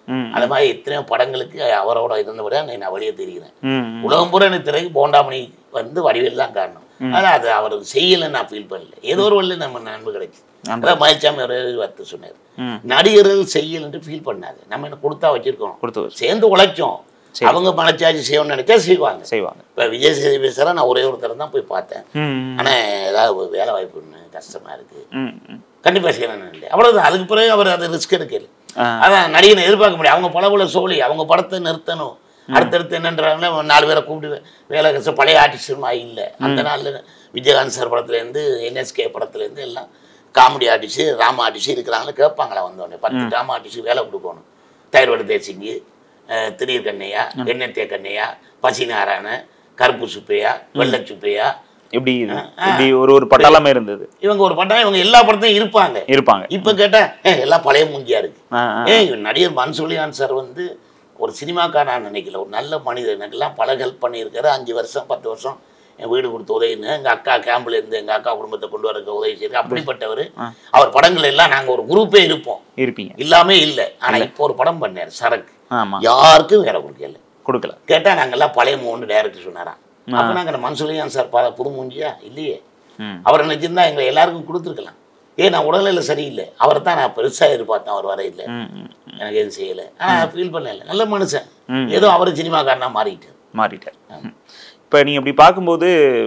ம் அந்த மாதிரி எத்தனையோ படங்களுக்கு அவரோட இருந்தபடி அன்னைக்கு நான் வெளியே தெரிகிறேன் ம் ம். உலகம் பூரா எனக்கு திரைக்கு போண்டாமணி வந்து வடிவேல் தான் காரணம் ஆனால் அது அவர் செய்யலைன்னு நான் ஃபீல் பண்ணல ஏதோ ஒரு வழியில் நம்ம நண்பு கிடைச்சு நன்றி. அதான் மயில்சாமி ஒரு வார்த்தை சொன்னார் ம் நடிகர்கள் செய்யலன்ட்டு ஃபீல் பண்ணாது நம்ம என்ன கொடுத்தா வச்சிருக்கோம் கொடுத்து வச்சு சேர்ந்து உழைச்சோம் சரி. அவங்க மனச்சாட்சி செய்யணும்னு நினைச்சா செய்வாங்க செய்வாங்க இப்போ விஜய் சேதுபதி சாரை நான் ஒரே ஒருத்தர் தான் போய் பார்த்தேன் ம் ம். ஆனால் ஏதாவது ஒரு வேலை வாய்ப்புன்னு கஷ்டமாக இருக்குது ம் ம். கண்டிப்பாக செய்யணும்னு இல்லை அவ்வளோதான் அதுக்கு பிறகு அவர் அதை ரிஸ்க் எடுக்கல ஆ. அதான் நடிகனை எதிர்பார்க்க முடியாது அவங்க பல பல சோழி அவங்க படத்தை நிறுத்தணும் அடுத்தடுத்து என்னன்றாங்களே நாலு பேரை கூப்பிட்டு வேலை கஷ்டம் பழைய ஆர்டிஸ்டுமா இல்லை அந்த நாளில் விஜயகாந்த் சார் படத்துலேருந்து என்எஸ்கே படத்துலேருந்து எல்லாம் காமெடி ஆர்டிஸ்ட் ராம ஆர்டிஸ்ட் இருக்கிறாங்களே கேட்பாங்களா வந்தோடனே பத்து ராம ஆர்டிஸ்ட் வேலை கொடுக்கணும் தயிர்வடு தேசிங்கி அஹ், திடீர் கண்ணையா எண்ணெத்தே கண்ணையா பசி நாராயண கருப்பு சுப்பையா வெள்ளை சுப்பையா இப்படி இது. இப்படி ஒரு ஒரு பட்டாளமே இருந்தது இவங்க ஒரு படம் இவங்க எல்லா படத்தையும் இருப்பாங்க இருப்பாங்க இப்போ கேட்டால் எல்லாம் பழைய மூஞ்சியா இருக்கு ஆ, ஆ. ஏய் நடிகர் மன்சூலியான் சார் வந்து ஒரு சினிமாக்கார நான் நினைக்கல ஒரு நல்ல மனிதர் எனக்கெல்லாம் பல ஹெல்ப் பண்ணியிருக்காரு அஞ்சு வருஷம் பத்து வருஷம் என் வீடு கொடுத்து உதவின்னு எங்கள் அக்கா கேம்பில் இருந்து எங்கள் அக்கா குடும்பத்தை கொண்டு வரக்கு உதவி செய்யுது அப்படிப்பட்டவர் அவர் படங்கள் எல்லாம் நாங்கள் ஒரு குரூப்பே இருப்போம் இருப்பீங்க இல்லாமே இல்லை ஆனால் இப்போ ஒரு படம் பண்ணார் சரக்கு ஆமா யாருக்கும் வேலை கொடுக்கல கொடுக்கல கேட்டால் நாங்கெல்லாம் பழைய மூணு டைரக்டர் சொன்னாராம் அப்போ நாங்கள் மன்சூலியான் சார் பா புது மூஞ்சியா இல்லையே ம் அவர் நினைச்சிருந்தா எங்களை எல்லாருக்கும் கொடுத்துருக்கலாம் ஏன் நான் உடல்நிலை சரியில்லை அவரை தான் நான் பெருசாக எதிர்பார்த்தேன் அவர் வரையில் ம் ம் எனக்கு எதுவும் செய்யலை ஆனால் ஃபீல் பண்ணல நல்ல மனுஷன் ம். ஏதோ அவர் சினிமாக்காரனா மாறிட்டார் மாறிட்டார் இப்போ நீங்கள் இப்படி பார்க்கும்போது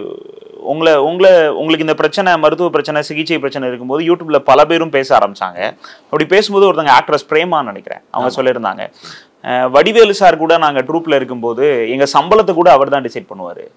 உங்களை உங்களை உங்களுக்கு இந்த பிரச்சனை மருத்துவ பிரச்சனை சிகிச்சை பிரச்சனை இருக்கும்போது யூடியூப்ல பல பேரும் பேச ஆரம்பிச்சாங்க அப்படி பேசும்போது ஒருத்தங்க ஆக்ட்ரஸ் பிரேமான்னு நினைக்கிறேன் அவங்க சொல்லியிருந்தாங்க அஹ், வடிவேலு சார் கூட நாங்கள் ட்ரூப்ல இருக்கும்போது எங்க சம்பளத்தை கூட அவர் தான் டிசைட் பண்ணுவாரு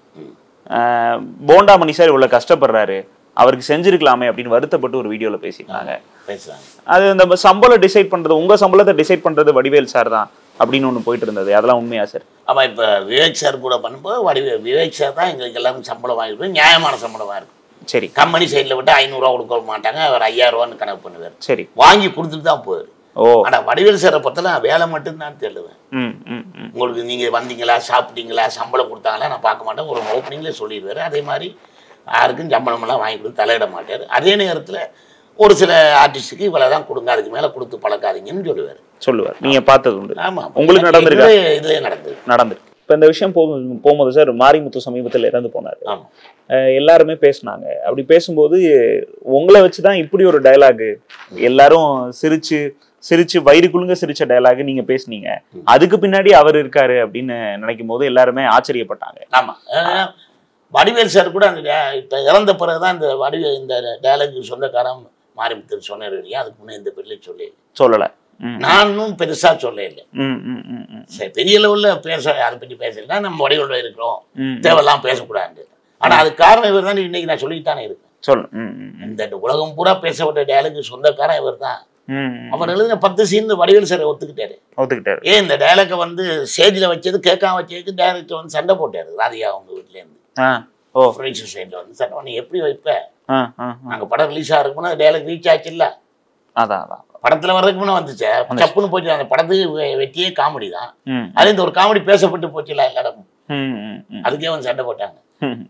அஹ், போண்டாமணி சார் இவ்வளவு கஷ்டப்படுறாரு அவருக்கு செஞ்சிருக்கலாமே அப்படின்னு வருத்தப்பட்டு ஒரு வீடியோல பேசியிருந்தாங்க பேசுகிறாங்க அது இந்த சம்பளம் டிசைட் பண்றது உங்க சம்பளத்தை டிசைட் பண்றது வடிவேல் சார் தான் அப்படின்னு ஒன்று போயிட்டு இருந்தது அதெல்லாம் உண்மையா சார் ஆமாம் இப்போ விவேக் சார் கூட பண்ணும்போது வடிவே விவேக் சார் தான் எங்களுக்கு எல்லாரும் சம்பளம் வாங்கிட்டு நியாயமான சம்பளமாக இருக்கும் சரி கம்பெனி சைடில் விட்டு ஐநூறுரூவா கொடுக்க மாட்டாங்க அவர் ஐயாயிரரூவான்னு கணக்கு பண்ணுவார் சரி வாங்கி கொடுத்துட்டு தான் போவார் ஓ ஆனால் வடிவேல் சாரை பொறுத்தல வேலை மட்டும்தான் தெரியலுவேன் ம் ம் ம் உங்களுக்கு நீங்கள் வந்தீங்களா சாப்பிட்டீங்களா சம்பளம் கொடுத்தாங்களா நான் பார்க்க மாட்டேன் ஒரு ஓப்பனிங்லேயே சொல்லிடுவார் அதே மாதிரி யாருக்கும் சம்பளமெல்லாம் வாங்கி கொடுத்து தலையிட மாட்டார் அதே நேரத்தில் ஒரு சில ஆர்டிஸ்ட்டுக்கு இவ்வளோ தான் கொடுங்க அதுக்கு மேலே கொடுத்து பழக்காதீங்கன்னு சொல்லுவார் சொல்லுவார் நீங்க பார்த்தது உண்டு ஆமாம் உங்களுக்கு நடந்திருக்கா? இதுலேயே நடந்தது நடந்திருக்கு இப்போ இந்த விஷயம் போகும் போகும்போது சார் மாரிமுத்து சமீபத்தில் இறந்து போனார் ஆமாம் அஹ் எல்லாருமே பேசுனாங்க அப்படி பேசும்போது உங்களை வச்சு தான் இப்படி ஒரு டயலாகு எல்லாரும் சிரிச்சு சிரிச்சு வயிறு குலுங்க சிரிச்ச டயலாக் நீங்க பேசுனீங்க அதுக்கு பின்னாடி அவர் இருக்காரு அப்படின்னு நினைக்கும் போது எல்லாருமே ஆச்சரியப்பட்டாங்க ஆமாம் வடிவேல் சார் கூட அந்த இப்போ இறந்த பிறகு தான் இந்த வடிவே இந்த டேலக்கு சொந்தக்காரன் மாரிமுத்து சொன்னார் இல்லையா அதுக்கு முன்னே இந்த பெரிய சொல்லி சொல்லல ம் நானும் பெருசாக சொல்ல இல்லை ம் ம் ம் ம் சரி பெரிய லெவலில் பேச அதை பற்றி பேசலைன்னா நம்ம வடிவில் இருக்கிறோம் ம் தேவையெல்லாம் பேசக்கூடாது ஆனால் அதுக்கு காரணம் இவர் தான் இன்னைக்கு நான் சொல்லித்தானே இருக்கேன் சொல்லு ம் ம் ம் இந்த உலகம் பூரா பேசப்பட்ட டயலாக்கு சொந்தக்காரன் இவர் தான் ம் ம். அவர் எழுதின பத்து சீன் வடிவேல் சார் ஒத்துக்கிட்டாரு ஒத்துக்கிட்டாரு ஏன் இந்த டயலாக்கை வந்து ஸ்டேஜில் வச்சது கேட்காம வச்சதுக்கு டேரக்டர் வந்து சண்டை போட்டாரு ராதிகா அவங்க வீட்டிலேருந்து ஆ ஓ ஃப்ரெண்ட்ஸ் சைடில் வந்து சண்டை பண்ணி எப்படி வைப்ப ஆ ஆ ஆ. நாங்கள் படம் ரிலீஸ் ஆகிறதுக்கு டயலாக் ரீச் ஆச்சுல்ல அதான் அதான் படத்தில் வர்றதுக்கு முன்னே வந்துச்சு சப்புன்னு போச்சு அந்த படத்துக்கு வெ- வெற்றியே காமெடி தான் ம் அது இந்த ஒரு காமெடி பேசப்பட்டு போச்சுல எல்லா இடமும் ம் ம் ம் அதுக்கே வந்து சண்டை போட்டாங்க ம்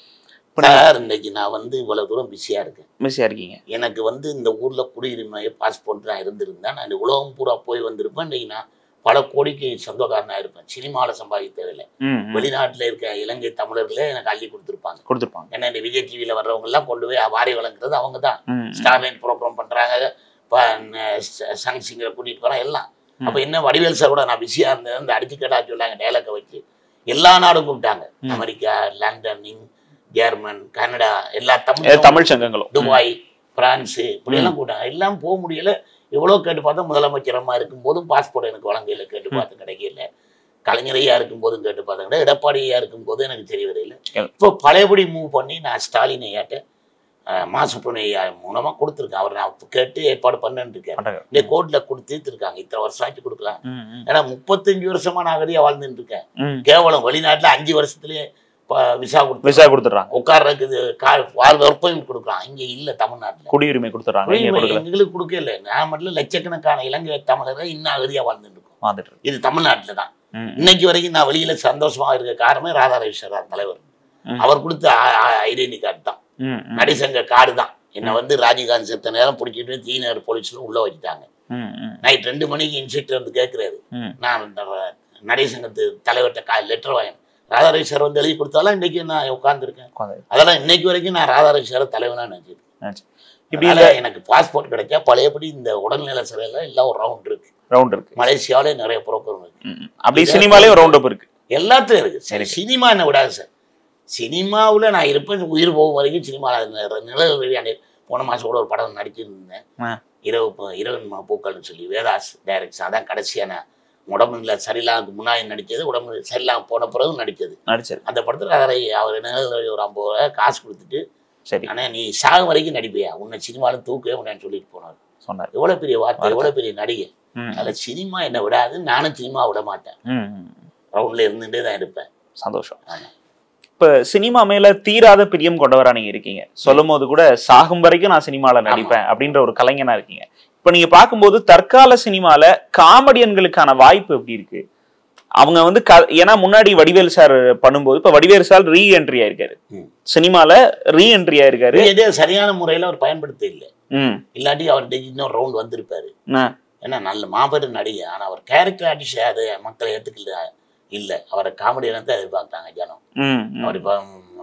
சார் இன்னைக்கு நான் வந்து இவ்வளவு தூரம் பிஸியாக இருக்கேன் மிஸ்ஸியாக இருக்கீங்க எனக்கு வந்து இந்த ஊரில் குடியுரிமை பாஸ்போர்ட் நான் இருந்திருந்தா நான் இந்த உலகம் பூரா போய் வந்திருப்பேன் இன்னைக்கு நான் பல கோடிக்கு சொந்தக்காரனாக இருப்பேன் சினிமாவில் சம்பாதிக்க தேவையில்லை ம் ம். வெளிநாட்டில் இருக்க இலங்கை தமிழர்களே எனக்கு அள்ளி கொடுத்துருப்பாங்க கொடுத்துருப்பாங்க ஏன்னா இந்த விஜய் டிவியில் வர்றவங்க எல்லாம் கொண்டு போய் வாரி வழங்குறது அவங்க தான் ம் ஸ்டார்லைன் ப்ரோக்ராம் பண்ணுறாங்க இப்போ சங் சிங்கரை கூட்டிகிட்டு போகிறோம் எல்லாம் அப்போ என்ன வடிவேல் சாரோட நான் பிஸியாக இருந்தேன் இந்த அடிச்சு கேட்டா சொல்லாங்க டேலக்கை வச்சு எல்லா நாடும் கூப்பிட்டாங்க அமெரிக்கா லண்டன் இங் ஜெர்மன் கனடா எல்லா ஏ, தமிழ் தமிழ் சங்கங்களும் துபாய் பிரான்ஸு இப்படியெல்லாம் கூட்டாங்க எல்லாம் போக முடியல எவ்வளோ கேட்டு பார்த்தா முதலமைச்சரமா இருக்கும்போதும் பாஸ்போர்ட் எனக்கு வழங்கல கேட்டு பார்த்து கிடைக்கல கலைஞரையா இருக்கும்போதும் கேட்டு பார்த்தேன் கிடையாது எடப்பாடியா இருக்கும்போது எனக்கு தெரிய வரையில எல். இப்போ பழையபடி மூவ் பண்ணி நான் ஸ்டாலின் ஐயாட்ட மாசுப்பணி ஐயா மூலமாக கொடுத்துருக்கேன் அவர் நான் கேட்டு ஏற்பாடு பண்ணேன்னு இருக்கேன் அடங்க. இந்த கோர்ட்டில் கொடுத்துருக்காங்க இத்தனை வருஷம் ஆச்சு கொடுக்கலாம் ம் ம் ஏன்னா முப்பத்தஞ்சு வருஷமா நான் அகதியாக வாழ்ந்துட்டு இருக்கேன் ம் கேவலம் வெளிநாட்டில் அஞ்சு வருஷத்துலேயே விசா கொடுத்து விசா கொடுத்துட்றாங்க உட்கார்றதுக்கு கார் வாழ் ஒர்க் கொடுக்குறான் இங்கே இல்லை தமிழ்நாட்டில் குடியுரிமை கொடுத்துட்றாங்க இங்க கொடுக்கல எங்களுக்கு கொடுக்கல நான் மட்டும் லட்சக்கணக்கான இலங்கை தமிழரை இன்னும் அகதியா வாழ்ந்துட்டு இருக்கோம் வந்துட்டு இருக்கு. இது தமிழ்நாட்டில் தான் ம் இன்னைக்கு வரைக்கும் நான் வெளியில சந்தோஷமா இருக்க காரணமே ராதாரவிஸ்வரர் தலைவர் ம். அவர் கொடுத்த ஐடென்டி கார்டு தான் ம் ம் நடிசங்க கார்டு தான் என்னை வந்து ராஜீவ்காந்த் செத்த நேரம் பிடிச்சிட்டு தீநகர் போலீஸ்ல உள்ள வச்சுட்டாங்க ம் ம் நைட் ரெண்டு மணிக்கு இன்ஸ்பெக்டர் வந்து கேட்குறாரு ம் நான் இந்த நடை சங்கத்து தலைவர்கிட்ட கா லெட்டர் வாங்கினேன் ராதாரவி சார் வந்து எழுதி கொடுத்தாலும் இன்னைக்கு நான் உட்காந்துருக்கேன் உட்காந்து அதெல்லாம் இன்னைக்கு வரைக்கும் நான் ராதாரவி சார் தலைவனா நினைச்சிருக்கேன் இப்படி இப்படி எனக்கு பாஸ்போர்ட் கிடைச்சா பழையபடி இந்த உடல்நல சிறையில் எல்லாம் ஒரு ரவுண்ட் இருக்கு ரவுண்ட் இருக்கு மலேசியாவிலே நிறைய புரோக்கர் இருக்கு ம், ம். அப்படி சினிமாலே ஒரு ரவுண்ட் அப் இருக்கு எல்லாத்துலயும் இருக்கு சரி சினிமா என்ன விடாது சார் சினிமாவில் நான் இருப்பேன் உயிர் போகும் வரைக்கும் சினிமாவில் நிழல் வெளியாண்டு போன மாதம் கூட ஒரு படம் நடிச்சிருந்தேன் ஆ. இரவு ப- இரவு ம- பூக்கள்னு சொல்லி வேதாஸ் டைரக்ஷன் அதான் கடைசியான உடம்புல சரியில்லாம முன்னாடி நடிச்சது உடம்பு சரியில்லாம போன பிறகு நடிச்சது நடிச்சது அந்த படத்தில் அவரை அவர் நிழல் வழி ஒரு ஐம்பது ரூபா காசு கொடுத்துட்டு சரி ஆனால் நீ சாக வரைக்கும் நடிப்பியா உன்னை சினிமாலும் தூக்கவே முடியாதுன்னு சொல்லிட்டு போனார் சொன்னார் எவ்வளோ பெரிய வார்த்தை எவ்வளோ பெரிய நடிகை ம் அதில் சினிமா என்ன விடாது நானும் சினிமா விட மாட்டேன் ம், ம். ரவுண்டில் இருந்துகிட்டே தான் இருப்பேன் சந்தோஷம் ஆமா. இப்ப சினிமா மேல தீராத பிரியம் கொண்டவரா நீங்க இருக்கீங்க சொல்லும் போது கூட சாகும் வரைக்கும் நான் சினிமால நடிப்பேன் அப்படின்ற ஒரு கலைஞனா இருக்கீங்க இப்ப நீங்க பார்க்கும்போது தற்கால சினிமால காமெடியன்களுக்கான வாய்ப்பு எப்படி இருக்கு அவங்க வந்து க ஏன்னா முன்னாடி வடிவேல் சார் பண்ணும்போது இப்ப வடிவேல் சார் ரீ என்ட்ரி ஆயிருக்காரு ம். சினிமால ரீ என்ட்ரி ஆயிருக்காரு இதே சரியான முறையில் அவர் பயன்படுத்த இல்லை ம் இல்லாட்டி அவர்கிட்ட இன்னொரு ரவுண்ட் வந்திருப்பாரு ஆ, ஏன்னா நல்ல மாபெரும் நடிகை ஆனால் அவர் கேரக்டர் ஆர்டிஸ்ட் அது மக்களை ஏற்றுக்கல இல்லை அவரை காமெடியான தான் எதிர்பார்த்தாங்க ஜனம் ம், ம். அவர் இப்போ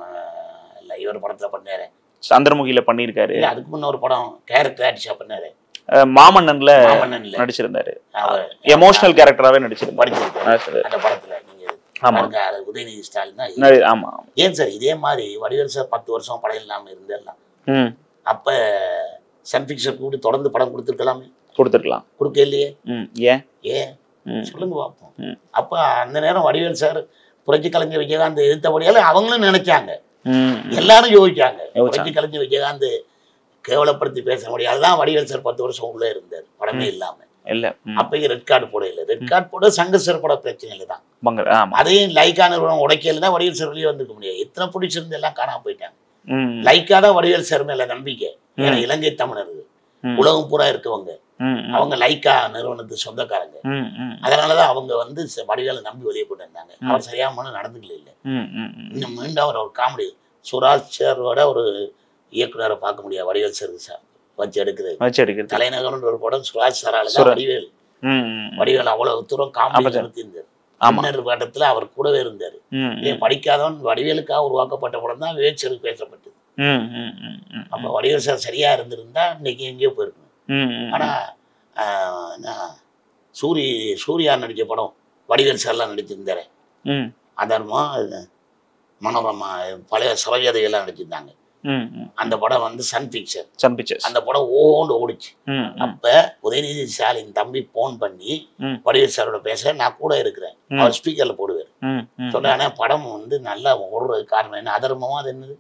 இல்லை இவர் படத்தில் பண்ணாரு சந்திரமுகில பண்ணியிருக்காரு இல்லை அதுக்கு முன்ன ஒரு படம் கேரக்டர் ஆர்டிஸ்டாக பண்ணாரு அஹ் மாமன்னன்ல மாமன்னன் இல்லை நடிச்சிருந்தாரு அவர் எமோஷனல் கேரக்டராவே நடிச்சிருந்தாரு படிச்சிருக்காரு நடிச்சிருந்தாரு. அந்த படத்தில் நீங்கள் ஆமா பாருங்க அது உதயநிதி ஸ்டாலின் தான் நடி- ஆமா ஏன் சார் இதே மாதிரி வடிவேல் சார் பத்து வருஷம் படம் இல்லாமல் இருந்திடலாம் ம் அப்போ சன் பிக்சர் கூப்பிட்டு தொடர்ந்து படம் கொடுத்துருக்கலாமே கொடுத்துருக்கலாம் கொடுக்க இல்லையே ம் ஏன் ஏன் ம் சொல்லுங்க பார்ப்போம் ம். அப்போ அந்த நேரம் வடிவேல் சார் புரட்சி கலைஞர் விஜயகாந்த் எதிர்த்தபடியால அவங்களும் நினைச்சாங்க ம் எல்லாரும் யோசிச்சாங்க யோசிச்சாங்க. புரட்சி கலைஞர் விஜயகாந்த் கேவலப்படுத்தி பேச முடியாது அதுதான் வடிவேல் சார் பத்து வருஷம் உள்ள இருந்தார் படமே இல்லாம இல்ல ம். அப்பயும் ரெட் கார்டு போட இல்லை ரெட் கார்டு போட சங்க சார் பட பிரச்சனையில தான் பங்க ஆமா அதையும் லைக்கா நிறுவனம் உடைக்கல தான் வடிவேல் சார் வெளியே வந்துக்க முடியாது எத்தனை பிடிச்சிருந்து எல்லாம் காணாம போயிட்டாங்க ம் லைக்கா தான் வடிவேல் சார் மேல நம்பிக்கை ஏன்னா இலங்கை தமிழர் ம். உலகம் பூரா இருக்கவங்க ம் ம். அவங்க லைக்கா நிறுவனத்துக்கு சொந்தக்காரங்க ம் ம் அதனாலதான் அவங்க வந்து ச- வடிவேலை நம்பி வெளியே கொண்டு வந்தாங்க அவர் சரியான நடந்துக்கல இல்லை ம் ம் ம். இன்னும் மீண்டும் அவர் ஒரு காமெடி சுராஜ் சாரோட ஒரு இயக்குனரை பார்க்க முடியாது வடிவேல் சார் சார் வச்சு எடுக்குது வச்சு எடுக்கிறது தலைநகர்ன்ற ஒரு படம் சுராஜ் சாரால தான் சுரா- வடிவேல் ம் ம் வடிவேல் அவ்வளவு தூரம் காமெடி ஆமா சார். நிறுத்தியிருந்தார் ஆமா மன்னர் படத்துல அவர் கூடவே இருந்தார் ம் ஏன் படிக்காதவன் வடிவேலுக்காக உருவாக்கப்பட்ட படம் தான் விவேச்சருக்கு பேசப்பட்டது ம் ம் ம் ம் அப்ப வடிவேல் சார் சரியா இருந்திருந்தா இன்னைக்கு எங்கேயோ போயிருக்கணும் ம் ம் ஆனா ஆஹ், நான் சூரி சூர்யா நடிச்ச படம் வடிவேல் சார்லாம் நடிச்சிருந்தாரு ம் அதர்மா இது மனோரமா பழைய சரோஜாதையெல்லாம் நடிச்சிருந்தாங்க ம் ம் அந்த படம் வந்து சன் பிக்சர் சன் பிக்சர்ஸ் அந்த படம் ஓண்டு ஓடிச்சு ம் ம் அப்ப உதயநிதி ஸ்டாலின் தம்பி போன் பண்ணி ம். வடிவேல் சாரோட பேச நான் கூட இருக்கிறேன் ம். அவர் ஸ்பீக்கர்ல போடுவார் ம் ம் சொல்றானே படம் வந்து நல்லா ஓடுறதுக்கு காரணம் என்ன அதர்மமா அது என்னது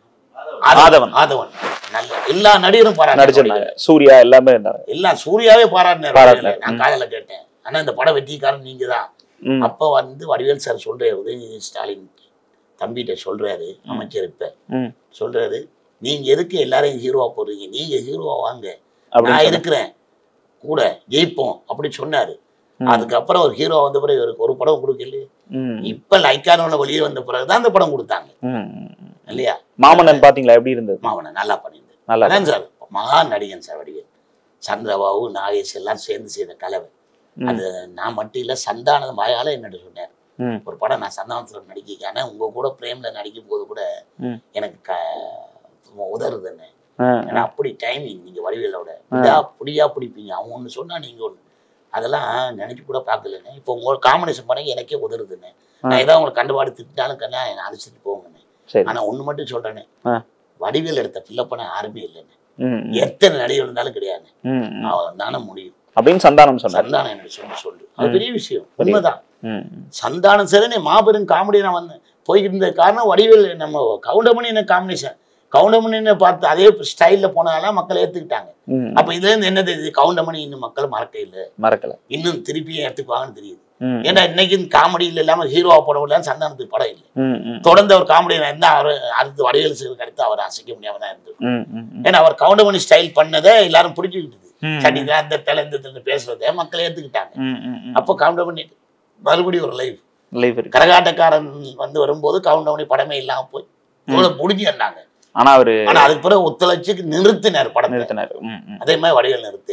ஆதவன். ஆதவன் நல்ல எல்லா நடிகரும் நடிச்சிருந்தாங்க பாராட்டினாங்க சூர்யா எல்லாமே இருந்தாங்க எல்லாம் சூர்யாவே பாராட்டினார் பாராட்டினார். நான் காதல கேட்டேன் ஆனா இந்த படம் வெற்றிக்காரன் நீங்க தான் ம் அப்ப வந்து வடிவேல் சார் சொல்றாரு உதயநிதி ஸ்டாலின் தம்பிகிட்ட சொல்றாரு அமைச்சர் இப்ப ம் சொல்றாரு நீங்க எதுக்கு எல்லாரையும் ஹீரோவா போடுறீங்க நீங்க ஹீரோவா வாங்க அப்படின்னு நான் சொன்னாங்க. இருக்கிறேன் கூட ஜெயிப்போம் அப்படி சொன்னாரு ம். அதுக்கப்புறம் ஒரு ஹீரோ வந்த பிறகு இவருக்கு ஒரு படம் கொடுக்கல ம் இப்ப லைக்கானவன வெளியே வந்த பிறகுதான் அந்த படம் கொடுத்தாங்க ம் ம். இல்லையா மாமன்னன் பாத்தீங்களா எப்படி இருந்தது மாவன நல்லா பண்ணியிருந்தார் நல்லா அதான் சார் மகா நடிகன் சார் வடிவேல் சந்திரபாபு நாகேஷ் எல்லாம் சேர்ந்து செய்த கலவை ம். அது நான் மட்டும் இல்ல சந்தானது மாயால என்னட்டு சொன்னார் ம் ஒரு படம் நான் சந்தானத்துல நடிக்கான உங்க கூட பிரேம்ல நடிக்கும் போது கூட ம். எனக்கு க உதறுதுன்னு ஆ, ஏன்னா அப்படி டைமிங் நீங்க வடிவேலோட இதா புடியா பிடிப்பீங்க அவன் ஒன்று சொன்னா நீங்க ஒன்று அதெல்லாம் நினைச்சு கூட பார்க்கலன்னு இப்போ உங்க காம்பினேஷன் பண்ணி எனக்கே உதறுதுன்னு நான் ஏதாவது உங்களை கண்டுபாடு திட்டாலும் கண்ணா என்னை அழைச்சிட்டு போங்கன்னு சரி ஆனா ஒண்ணு மட்டும் சொல்றேனே ஆ. வடிவேல் எடுத்த பிள்ளப்பனை யாருமே இல்லைன்னு ம் ம், எத்தனை நடிகர் இருந்தாலும் கிடையாது ம் ம். அவன் தானே முடியும் அப்படின்னு சந்தானம் சொன்னார் சந்தானம் எனக்கு சொல்லி சொல்லு அது பெரிய விஷயம் உண்மைதான் ம் ம். சந்தானம் சரணே மாபெரும் காமெடி நான் வந்தேன் போய்கிட்டு இருந்த காரணம் வடிவேல் நம்ம கவுண்டமணி என்ன காம்பினேஷன் கவுண்டமணின்னு பார்த்து அதே ஸ்டைலில் போனதால மக்கள் ஏற்றுக்கிட்டாங்க ம் அப்போ இதுலேருந்து என்ன தெரியுது கவுண்டமணி இன்னும் மக்கள் மறக்க இல்லை மறக்கல இன்னும் திருப்பியும் எடுத்துக்குவாங்கன்னு தெரியுது ம் ஏன்னா இன்னைக்கு காமெடியில் இல்லாமல் ஹீரோவா போட முடியல சந்தானத்துக்கு படம் இல்லை ம் ம் தொடர்ந்து அவர் காமெடி இருந்தால் அவர் அடுத்து வடிவேல் சிறுக்கு அடுத்து அவர் அசைக்க முடியாம தான் இருந்திருக்கும் ம் ம் ம். ஏன்னா அவர் கவுண்டமணி ஸ்டைல் பண்ணதை எல்லாரும் பிடிச்சிக்கிட்டது ம். சட்டிதான் அந்த தலை இந்த தலை பேசுறதை மக்கள் ஏற்றுக்கிட்டாங்க ம் ம் ம். அப்போ கவுண்டமணி மறுபடியும் ஒரு லைஃப் லைஃப் இருக்கு கரகாட்டக்காரன் வந்து வரும்போது கவுண்டமணி படமே இல்லாம போய் இவ்வளவு முடிஞ்சு வந்தாங்க ஆனா அவரு ஆனா அதுக்கு பிறகு ஒத்துழைச்சு நிறுத்தினார் படத்தை நிறுத்தினாரு ம் ம் அதே மாதிரி வடிவேல் நிறுத்தே இல்லை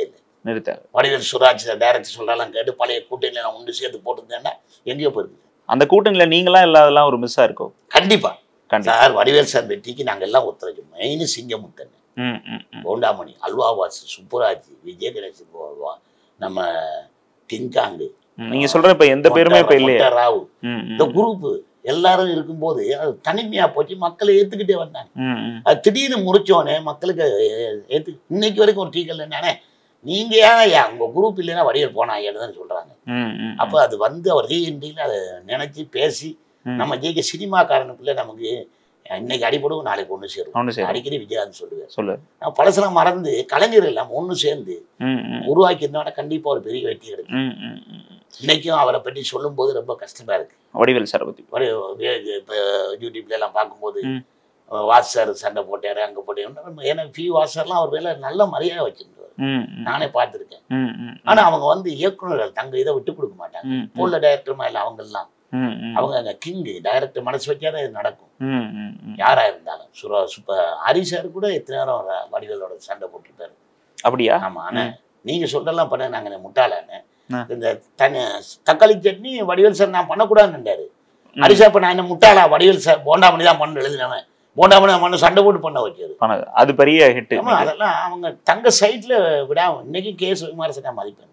நிறுத்த வடிவேல் சுராஜ் டைரக்டர் சொல்றாலாம் கேட்டு பழைய கூட்டணியில நான் ஒன்று சேர்த்து போட்டிருந்தேன்னா எங்கேயோ போயிருக்கு அந்த கூட்டணியில நீங்களாம் இல்லாதெல்லாம் ஒரு மிஸ்ஸா இருக்கும் கண்டிப்பா கண்டிப்பா சார் வடிவேல் சார் வெற்றிக்கு நாங்க எல்லாம் ஒத்துழைச்சோம் மெயின் சிங்கமுத்தன் ம், ம், ம். கோண்டாமணி அல்வாவாஸ் சுப்புராஜ் விஜய் கணேசன் போவா, நம்ம டிங்காங்கு ம், நீங்க சொல்ற இப்ப எந்த பேருமே இப்ப இல்லையே மொட்டை ராவு ம், ம், இந்த குரூப் எல்லாரும் இருக்கும்போது அது தனிமையா போச்சு மக்களை ஏத்துக்கிட்டே வந்தாங்க ம், ம். அது திடீர்னு முடிச்சோடனே மக்களுக்கு ஏத்து இன்னைக்கு வரைக்கும் ஒரு டீக்கல் என்னன்னே நீங்க ஏன் ஐயா உங்க குரூப் இல்லைன்னா வடிவேல் போனா தான் சொல்றாங்க ம், ம், அப்போ அது வந்து அவர் ரீஎன்ட்ரியில் அதை நினைச்சு பேசி ம். நம்ம ஜெயிக்க சினிமாக்காரனுக்குள்ள நமக்கு இன்னைக்கு அடிபடுவோம் நாளைக்கு ஒன்று சேரும் ஒண்ணு சரி அடிக்கடி விஜயகாந்த் சொல்லுவார் சொல்லு நான் பழசெல்லாம் மறந்து கலைஞர் எல்லாம் ஒன்று சேர்ந்து ம், ம், உருவாக்கி இருந்தோட கண்டிப்பா ஒரு பெரிய வெற்றி கிடைக்கும் ம், ம், ம். இன்னைக்கும் அவரை பற்றி சொல்லும்போது ரொம்ப கஷ்டமா இருக்கு வடிவேல் சார் பத்தி ஒரு வே- இப்போ யூடியூப்ல எல்லாம் பார்க்கும்போது ம். வாஸ் சார் சண்டை போட்டாரு அங்க போட்டாரு ஏன்னா பி வாசர்லாம் அவர் மேல நல்ல மரியாதை வச்சிருந்தார் ம், ம், நானே பார்த்துருக்கேன் ம், ம், ஆனா அவங்க வந்து இயக்குனர்கள் தங்க இதை விட்டு கொடுக்க மாட்டாங்க ம், இப்போ உள்ள டைரக்டர் மேல அவங்க எல்லாம் ம், ம், அவங்க அங்க கிங்கு டைரக்டர் மனசு வச்சாதான் இது நடக்கும் ம், ம், ம். யாரா இருந்தாலும் சுரா சுப்ப ஹரி சார் கூட எத்தனை நேரம் வ- வடிவேலோட சண்டை போட்டுருப்பாரு அப்படியா ஆமா ஆனா நீங்க சொல்லலாம் பண்ண நாங்க முட்டாளானே ஆ. இந்த தனி தக்காளி சட்னி வடிவேல் சார் நான் பண்ணக்கூடாதுன்னுட்டாரு ம். ஹரி சார் இப்ப நான் என்ன முட்டாளா வடிவேல் சார் போண்டாமணி தான் பண்ண எழுதினவன் போண்டாமணி தான் பண்ண சண்டை போட்டு பண்ண வச்சாரு பண்ணது அது பெரிய ஹிட் ஆமா அதெல்லாம் அவங்க தங்க சைட்ல விடாம இன்னைக்கு கே சுகுமாரசன் நான் மதிப்பேன்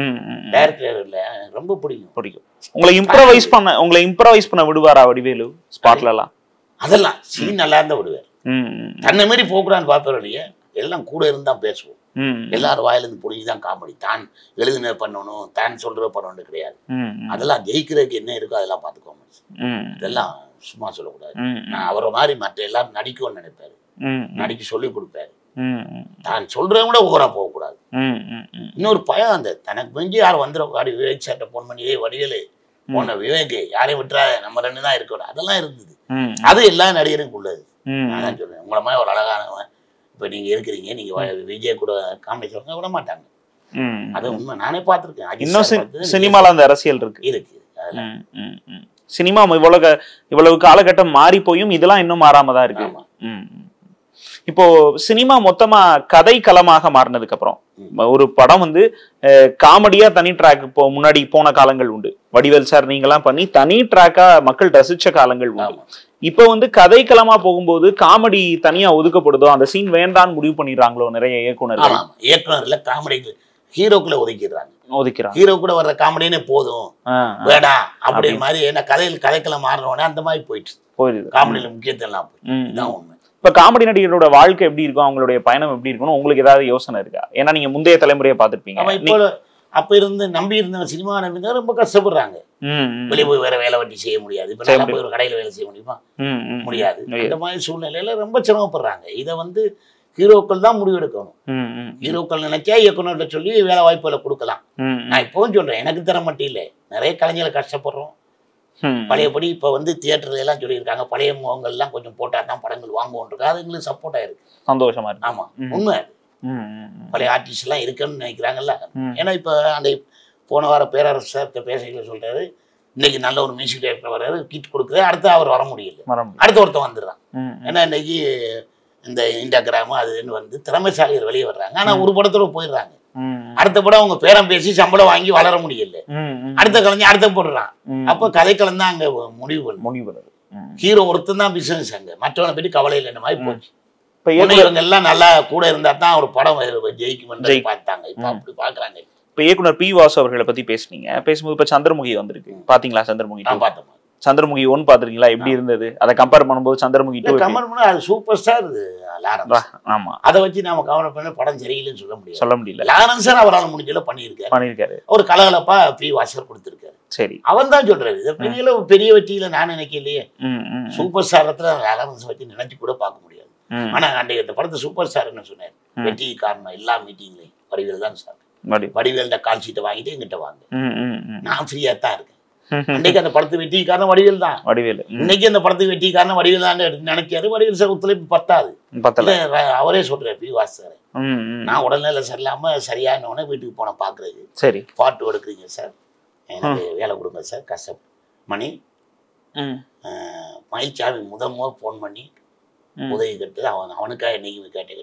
டைரக்டர் இல்ல எனக்கு ரொம்ப பிடிக்கும் பிடிக்கும் உங்களை இம்ப்ரவைஸ் பண்ண உங்களை இம்ப்ரவைஸ் பண்ண விடுவாரா வடிவேலு ஸ்பாட்ல எல்லாம் அதெல்லாம் சீன் நல்லா இருந்தா விடுவார் ம், ம், தன்னை மாரி போக்குறான்னு பார்ப்பார் இல்லையே எல்லாம் கூட இருந்தா பேசுவோம் ம், எல்லாரும் வாயிலிருந்து புரிஞ்சு தான் காமெடி தான் எழுதுன பண்ணணும் தான் சொல்ற பண்ணணும் கிடையாது ம், ம், அதெல்லாம் ஜெயிக்கிறதுக்கு என்ன இருக்கோ அதெல்லாம் பார்த்துக்கோங்க ம், இதெல்லாம் சும்மா சொல்லக்கூடாது ம், நான் அவரை மாதிரி மற்ற எல்லாரும் நடிக்கும்னு நினைப்பாரு ம், நடிக்க சொல்லி கொடுப்பாரு ம், ம், தான் சொல்றவங்க கூட ஓரா போகக்கூடாது ம், ம், ம். இன்னொரு பயம் அந்த தனக்கு மிஞ்சி யார் வந்துடும் விவேக் சார்ட்ட போன் பண்ணி "ஏய் வடிவேலு போன விவேக் யாரையும் விட்டுறாத நம்ம ரெண்டு தான் இருக்கணும் அதெல்லாம் இருந்தது ம், அது எல்லா நடிகருக்கும் உள்ளது ம், நான் தான் சொல்றேன் உங்களை மாதிரி ஒரு அழகானவன் இப்போ நீங்க இருக்கிறீங்க நீங்க வ- விஜய் கூட காமெடி சொல்லுங்க விட மாட்டாங்க ம். அது உண்மை நானே பார்த்துருக்கேன் அஜித் இன்னும் சார் சி- பார்த்து சினிமால அந்த அரசியல் இருக்கு இருக்கு அதெல்லாம் ம், ம், ம். சினிமா இவ்வளவு க- இவ்வளவு காலகட்டம் மாறி போயும் இதெல்லாம் இன்னும் மாறாம தான் இருக்கு ஆமா ம், ம். இப்போ சினிமா மொத்தமா கதை களமாக மாறினதுக்கு அப்புறம் ஒரு படம் வந்து காமெடியா தனி ட்ராக் இப்போ முன்னாடி போன காலங்கள் உண்டு வடிவேல் சார் நீங்கெல்லாம் பண்ணி தனி ட்ராக்கா மக்கள் ரசிச்ச காலங்கள் உண்டு ஆமா இப்போ வந்து கதைக்களமா போகும்போது காமெடி தனியா ஒதுக்கப்படுதோ அந்த சீன் வேண்டான்னு முடிவு பண்ணிடுறாங்களோ நிறைய இயக்குனர்கள் ஆமா ஆமா இயக்குனர்ல காமெடிக்கு ஹீரோக்குள்ள ஒதுக்கிடுறாங்க ஒதுக்கிறாங்க ஹீரோ கூட வர்ற காமெடினே போதும் ஆ, ஆ, வேடாம் அப்படி மாதிரி ஏன்னா கதையில் கதைக்கெல்லாம் மாறினோடனே அந்த மாதிரி போயிட்டு போயிடுது காமெடியில முக்கியத்துவம் எல்லாம் போயிட்டு ம், ம். இதுதான் உண்மை இப்ப காமெடி நடிகரோட வாழ்க்கை எப்படி இருக்கும் அவங்களுடைய பயணம் எப்படி இருக்கும்னு உங்களுக்கு ஏதாவது யோசனை இருக்கா ஏன்னா நீங்க முந்தைய தலைமுறையை அவன் பார்த்திருப்பீங்க இப்போ அப்ப இருந்து நம்பி இருந்தவங்க சினிமா நம்பிங்க ரொம்ப கஷ்டப்படுறாங்க ம், ம், வெளியே போய் வேற வேலை வட்டி செய்ய முடியாது இப்ப செய்ய நல்லா போய் ஒரு கடையில வேலை செய்ய முடியுமா ம், ம், முடியாது முடியாது. அந்த மாதிரி சூழ்நிலையில ரொம்ப சிரமப்படுறாங்க இதை வந்து ஹீரோக்கள் தான் முடிவெடுக்கணும் ம், ம், ஹீரோக்கள் நினைச்சா இயக்குனர்கிட்ட சொல்லி வேலை வாய்ப்புகளை கொடுக்கலாம் ம், ம், நான் இப்பவும் சொல்றேன் எனக்கு தர மட்டும் இல்லை நிறைய கலைஞர்கள் கஷ்டப்படுறோம் ம். பழையபடி இப்போ வந்து தியேட்டர்ல எல்லாம் சொல்லியிருக்காங்க பழைய முகங்கள்லாம் கொஞ்சம் போட்டா தான் படங்கள் வாங்குவோன்றது அது எங்களுக்கு சப்போர்ட் ஆயிருக்கு சந்தோஷமா இருக்கு ஆமா ம். உண்மை ம், ம், ம். பழைய ஆர்டிஸ்ட் எல்லாம் இருக்குன்னு நினைக்கிறாங்கல்ல ம். ஏன்னா இப்போ அந்த போன வாரம் பேரரசு சார்கிட்ட பேசைகளை சொல்றாரு இன்னைக்கு நல்ல ஒரு மியூசிக் டைரக்டர் வர்றாரு கிட் கொடுக்குறாரு அடுத்து அவர் வர முடியல மரம் முடியும். அடுத்த ஒருத்தன் வந்துடுறான் ம், ம். ஏன்னா இன்னைக்கு இந்த இன்ஸ்டாகிராமு அதுன்னு வந்து திறமைசாலிகள் வெளியே வர்றாங்க ஆனா ஒரு படத்தோட போயிடுறாங்க ம், அடுத்த படம் அவங்க பேரம் பேசி சம்பளம் வாங்கி வளர முடியல ம், ம். அடுத்த கலைஞர் அடுத்த போடுறான் ம். அப்போ கதைக்களம் தான் அங்க முடிவு பண்ணும் முடிவு வருது ம். ஹீரோ ஒருத்தன் தான் பிசினஸ் அங்க மற்றவனை பற்றி கவலை இல்லைன்ற மாதிரி போச்சு இப்ப முன்ன இயக்குனர் இவங்க எல்லாம் நல்லா கூட இருந்தா தான் ஒரு படம் ஜெயிக்கும் ஜெயிக்கும். பார்த்தாங்க இப்ப ம். அப்படி பாக்குறாங்க இப்ப இயக்குனர் பி வாசு அவர்களை பத்தி பேசுனீங்க பேசும்போது இப்ப சந்திரமுகி வந்திருக்கு பாத்தீங்களா சந்திரமுகி two? நான் பார்த்தோம் சந்திரமுகி ஒன் பாத்திருக்கீங்களா எப்படி இருந்தது அதை கம்பேர் பண்ணும்போது சந்திரமுகி டூ கமல் பண்ண அது சூப்பர் ஸ்டார் லாரன்ஸ் ஆமா அதை வச்சு நாம கவனம் பண்ண படம் சரியில்லைன்னு சொல்ல முடியாது சொல்ல முடியல லாரன்ஸ் சார் அவரால் முடிஞ்சல பண்ணியிருக்காரு பண்ணிருக்காரு ஒரு கலகலப்பா பி வாசர் கொடுத்திருக்காரு சரி அவன் தான் சொல்றாரு இது பெரிய பெரிய வெற்றியில நான் நினைக்கலையே ம், ம், ம். சூப்பர் ஸ்டாரத்துல லாரன்ஸ் வச்சு நினைச்சு கூட பார்க்க முடியாது ம். ஆனா அன்றைக்கு இந்த படத்தை சூப்பர் ஸ்டார் என்ன சொன்னார் ம். வெற்றி காரணம் எல்லா மீட்டிங்லையும் வடிவேல் தான் சார் மறுபடியும். வடிவேல்ட கால் சீட்டை வாங்கிட்டு எங்கிட்ட வாங்க ம், ம், ம். நான் ஃப்ரீயா தான் இருக்கேன் அன்னைக்கு அந்த படத்து வெற்றி காரணம் வடிவேல் தான் வடிவேலு ம். இன்னைக்கு அந்த படத்துக்கு வெற்றி காரணம் வடிவேல் தான் நினைச்சாரு வடிவேல் சார் ஒத்துழைப்பு பத்தாது பத்தல இல்ல, ர- அவரே சொல்றாரு பி வாஸ் சார் ம், ம். நான் உடல்நிலை சரியில்லாம சரியானவொடனே வீட்டுக்கு போன பாக்குறது சரி பாட்டு எடுக்கிறீங்க சார் எனக்கு வேலை கொடுங்க சார் கஷ்டம் மணி ம், ஆஹ், மயில்சாமி முதல் முதல் ஃபோன் பண்ணி ம். உதவி கேட்டு அவன் அவனுக்காக என்னைக்குமே கேட்ட கிடையாது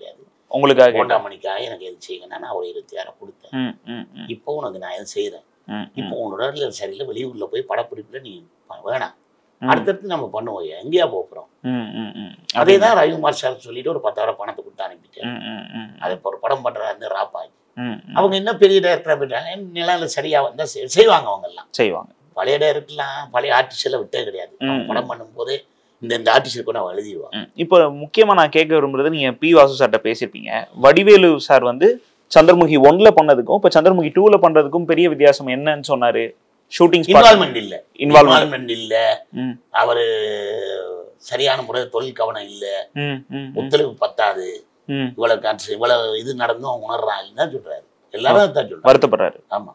உங்களுக்காக கேட்டேன். கோண்டாமணிக்காக எனக்கு எது செய்யுங்கன்னா நான் ஒரு இருபத்தியாயிரம் கொடுத்தேன் ம் ம் ம் இப்போ உனக்கு நான் எது செய்கிறேன் ம் ம் இப்போ உன்னோட இடத்துல சரியில்லை வெளியூரில் போய் படப்பிடிப்பில் நீ ப- வேணாம் ம். அடுத்தடுத்து நம்ம பண்ணுவோம் எங்கேயா போகிறோம் ம் ம் ம் அதே தான் ரவிக்குமார் சார் சொல்லிட்டு ஒரு பத்தாயிரம் பணத்தை கொடுத்து அனுப்பிட்டேன் ம் ம் ம் அதை இப்போ ஒரு படம் பண்ணுறா இருந்து ராப்பாய் ம் ம். அவங்க என்ன பெரிய டேரக்டராக போயிட்டாங்க நிலையில சரியா வந்தால் செய்வாங்க அவங்க எல்லாம் செய்வாங்க பழைய டேரக்டர்லாம் பழைய ஆர்டிஸ்டில் விட்டே கிடையாது அவங்க ம். படம் பண்ணும்போது இந்த இந்த ஆர்டிஸ்ட் கூட அவன் எழுதிடுவாங்க ம். இப்போ முக்கியமா நான் கேட்க விரும்புறது நீங்க பி வாசு சார்ட்ட பேசியிருப்பீங்க வடிவேலு சார் வந்து சந்திரமுகி ஒன்ல பண்ணதுக்கும் இப்போ சந்திரமுகி டூல பண்றதுக்கும் பெரிய வித்தியாசம் என்னன்னு சொன்னாரு ஷூட்டிங் இன்வால்மெண்ட் இல்லை இன்வால்மெண்ட் இன்வால்மெண்ட் இல்லை ம் அவர் சரியான முறையில் தொழில் கவனம் இல்லை ம் ம் ம், ஒத்துழைப்பு பத்தாது ம் இவ்வளவு காட்சி இவ்வளவு இது நடந்தும் அவன் உணர்றான் தான் சொல்றாரு எல்லாரும் அதான் சொல்றாங்க வருத்தப்படுறாரு ஆமா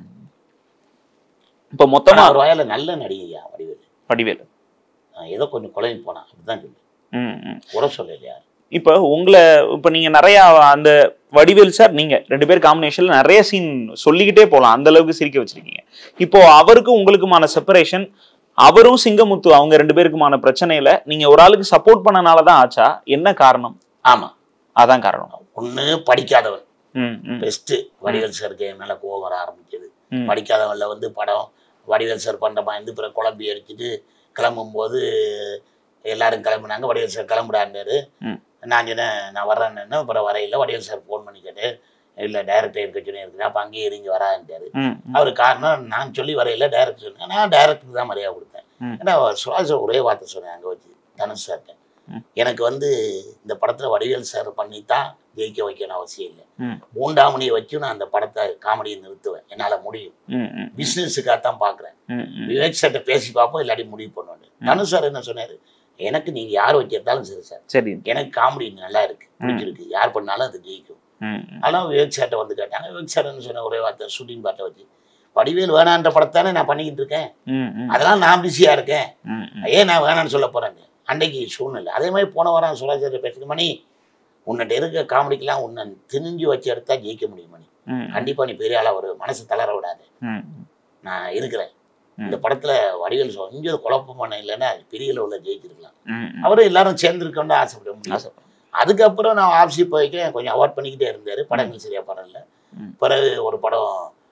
இப்போ மொத்தமா ஆனா அவர் வாயில நல்ல நடிகையா வடிவேலு வடிவேலு நான் ஏதோ கொஞ்சம் குழம்பி போனான் அப்படிதான் சொல்லு ம் ம் குறை சொல்லலையா இப்போ உங்களை இப்போ நீங்க நிறைய அந்த வடிவேல் சார் நீங்க ரெண்டு பேர் காம்பினேஷன்ல நிறைய சீன் சொல்லிக்கிட்டே போலாம் அந்த அளவுக்கு சிரிக்க வச்சிருக்கீங்க இப்போ அவருக்கும் உங்களுக்குமான செப்பரேஷன் அவரும் சிங்கமுத்து அவங்க ரெண்டு பேருக்குமான பிரச்சனையில நீங்க ஒரு ஆளுக்கு சப்போர்ட் பண்ணனால தான் ஆச்சா என்ன காரணம் ஆமா அதான் காரணம் ஒண்ணு படிக்காதவன் ம் ம் பெஸ்ட் வடிவேல் சாருக்கு என் மேல கோவம் வர ஆரம்பிச்சது ம். படிக்காதவன்ல வந்து படம் வடிவேல் சார் பண்றமா இருந்து பிறகு குழம்பி அடிச்சுட்டு கிளம்பும்போது எல்லாரும் கிளம்புனாங்க வடிவேல் சார் கிளம்புடான்னாரு ம். நான் சொன்னேன் நான் வர்றேன்னு அப்புறம் வரையில வடிவேல் சார் ஃபோன் பண்ணி கேட்டு இல்லை டைரக்டர் இருக்க சொல்லி இருக்குது அப்போ அங்கேயே இறங்கி வரான்ட்டாரு ம் ம். அவர் காரணம் நான் சொல்லி வரையில டைரக்டர் சொன்னேன் நான் டைரக்டருக்கு தான் மரியாதை கொடுத்தேன் ம். ஏன்னா சுராஜ் ஒரே வார்த்தை சொன்னேன் அங்கே வச்சு தனுஷ் சார்ட்ட ம். எனக்கு வந்து இந்த படத்தில் வடிவேல் சார் பண்ணி தான் ஜெயிக்க வைக்கணும் அவசியம் இல்லை ம். மூண்டாமணியை வச்சு நான் அந்த படத்தை காமெடியை நிறுத்துவேன் என்னால் முடியும் ம் ம் பிஸ்னஸுக்காக தான் பார்க்குறேன் ம் ம். விவேக் சார்ட்ட பேசி பார்ப்போம் இல்லாட்டி முடிவு பண்ணுவேன் தனுஷ் சார் என்ன சொன்னார் எனக்கு நீங்கள் யார் வச்சிருந்தாலும் சரி சார் சரி எனக்கு காமெடி நல்லா இருக்கு பிடிச்சிருக்கு யார் பண்ணாலும் அது ஜெயிக்கும் ம் ம். அதெல்லாம் விவேக் சார்ட்ட வந்து கேட்டாங்க விவேக் சார் என்ன சொன்ன ஒரே வார்த்தை ஷூட்டிங் பார்ட்டை வச்சு வடிவேல் வேணான்ற படத்தானே நான் பண்ணிக்கிட்டு இருக்கேன் ம் ம். அதெல்லாம் நான் பிஸியாக இருக்கேன் ம் ம். ஏன் நான் வேணான்னு சொல்ல போகிறேன்னு அன்னைக்கு சூழ்நிலை அதே மாதிரி போன வாரம் சுராஜர் பேசுறது மணி உன்னிட்ட இருக்க காமெடிக்கெல்லாம் உன்னை திணிஞ்சு வச்சு எடுத்தா ஜெயிக்க முடியும் மணி ம் கண்டிப்பாக நீ பெரிய ஆளாக ஒரு மனசு தளர விடாது ம் நான் இருக்கிறேன் ம். இந்த படத்தில் வடிவேல் சொல் கொஞ்சம் குழப்பம் பண்ண இல்லைன்னா பெரிய லெவலில் ஜெயிச்சிருக்கலாம் ம் ம். அவரும் எல்லாரும் சேர்ந்துருக்கோன்னு ஆசைப்பட முடியும் ஆசைப்படுறேன். அதுக்கப்புறம் நான் ஆஃபீஸி போய்க்க கொஞ்சம் அவாய்ட் பண்ணிக்கிட்டே இருந்தார் படங்கள் சரியா படம்ல ம். பிறகு ஒரு படம்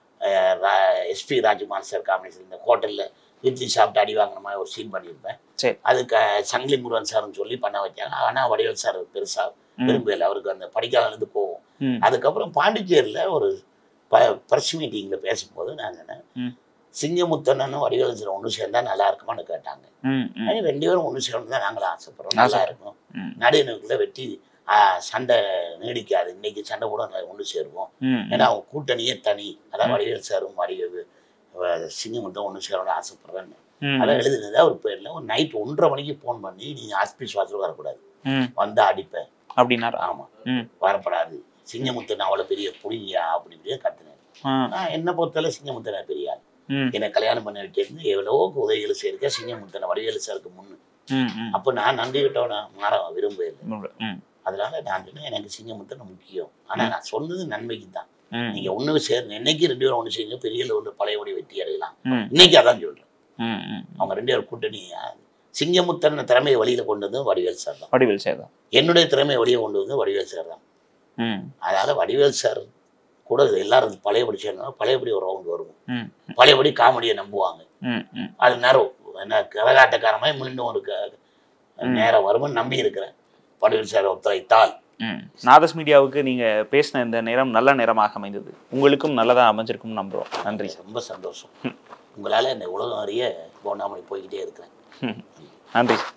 எஸ்பி ராஜ்குமார் சார் காம்பினேஷன் இந்த ஹோட்டலில் இட்லி சாப்பிட்டு அடி வாங்கின மாதிரி ஒரு சீன் பண்ணியிருப்பேன் சரி. அதுக்கு சங்கிலி முருகன் சார்னு சொல்லி பண்ண வச்சாங்க ஆனால் வடிவேல் சார் பெருசாக ம். விரும்பல அவருக்கு அந்த படிக்காதது போகும் ம். அதுக்கப்புறம் பாண்டிச்சேரியில் ஒரு ப ப்ரெஸ் மீட்டிங்கில் பேசும்போது நான் சொன்னேன் ம். சிங்கமுத்தண்ணனும் வடிவேல் சார் ஒன்று சேர்ந்தா நல்லா இருக்குமான்னு கேட்டாங்க ம் ம். அது ரெண்டு பேரும் ஒன்று சேர்ந்து தான் நாங்களும் ஆசைப்படுறோம் நல்லா ஆசைப்படுறோம். இருக்கும் ம். நடுவனுக்குள்ள வெட்டி ஆ, சண்டை நீடிக்காது இன்னைக்கு சண்டை கூட ஒன்று சேருவோம் ம் ஏன்னா அவங்க கூட்டணியே தனி அதான் வடிவேல் சாரும் வடிவேல் சிங்கமுட்டும் ஒன்று சேரணும்னு ஆசைப்படுறேன்னு ம். அதான் எழுதுனது அவர் பேரில் ஒரு நைட் ஒன்றரை மணிக்கு ஃபோன் பண்ணி நீங்கள் ஆஸ்பீஸ் வாசல் வரக்கூடாது ம். வந்து அடிப்பேன் அப்படின்னாரா ஆமாம் ம் வரப்படாது சிங்கமுத்து நான் அவ்வளோ பெரிய புடிங்கியா அப்படி இப்படியே கத்துனேன் ஆ. நான் என்னை பொறுத்தவரை சிங்கமுத்து நான் பெரிய ஆள் ம் என்னை கல்யாணம் பண்ண வச்சிருந்து எவ்வளவோ உதவிகள் செய்யிருக்கேன் சிங்கமுத்தனை வடிவேலு சாருக்கு முன்னு ம் ம் அப்போ நான் நன்றி விட்டவனை மாற விரும்பவே இல்லை ம் அதனால நான் சொன்னேன் எனக்கு சிங்கமுத்தனை முக்கியம் ஆனால் நான் சொன்னது நன்மைக்கு தான் ம் நீங்கள் ஒன்று சேருங்க என்னைக்கு ரெண்டு பேரும் ஒன்று செய்யுங்க பெரிய லெவலில் பழையபடி வெற்றி அடையலாம் ம் இன்னைக்கு அதான் சொல்கிறேன் ம் ம் அவங்க ரெண்டு பேரும் கூட்டணி சிங்கமுத்தன் திறமையை வெளியில் கொண்டு வந்து வடிவேல் சார் தான் வடிவேல் சேதம் என்னுடைய திறமையை வெளியே கொண்டு வந்து வடிவேல் சார் தான் ம் அதனால வடிவேல் சார் கூட எல்லாரும் பழையபடி சேர்ந்தோம் பழையபடி ஒரு ரவுண்ட் வருவோம் ம் பழையபடி காமெடியை நம்புவாங்க ம் ம் அது நேரம் என்ன கரகாட்டக்காரமாக மீண்டும் ஒரு க- நேரம் வரும்னு நம்பி இருக்கிறேன் வடிவேல் சார் ஒத்துழைத்தால் ம் நாதஸ் மீடியாவுக்கு நீங்க பேசின இந்த நேரம் நல்ல நேரமாக அமைந்தது உங்களுக்கும் நல்லதா அமைஞ்சிருக்கும் நம்புறோம் நன்றி ரொம்ப சந்தோஷம் உங்களால் இந்த உலகம் அறிய போனாமல் போய்கிட்டே இருக்கிறேன் நன்றி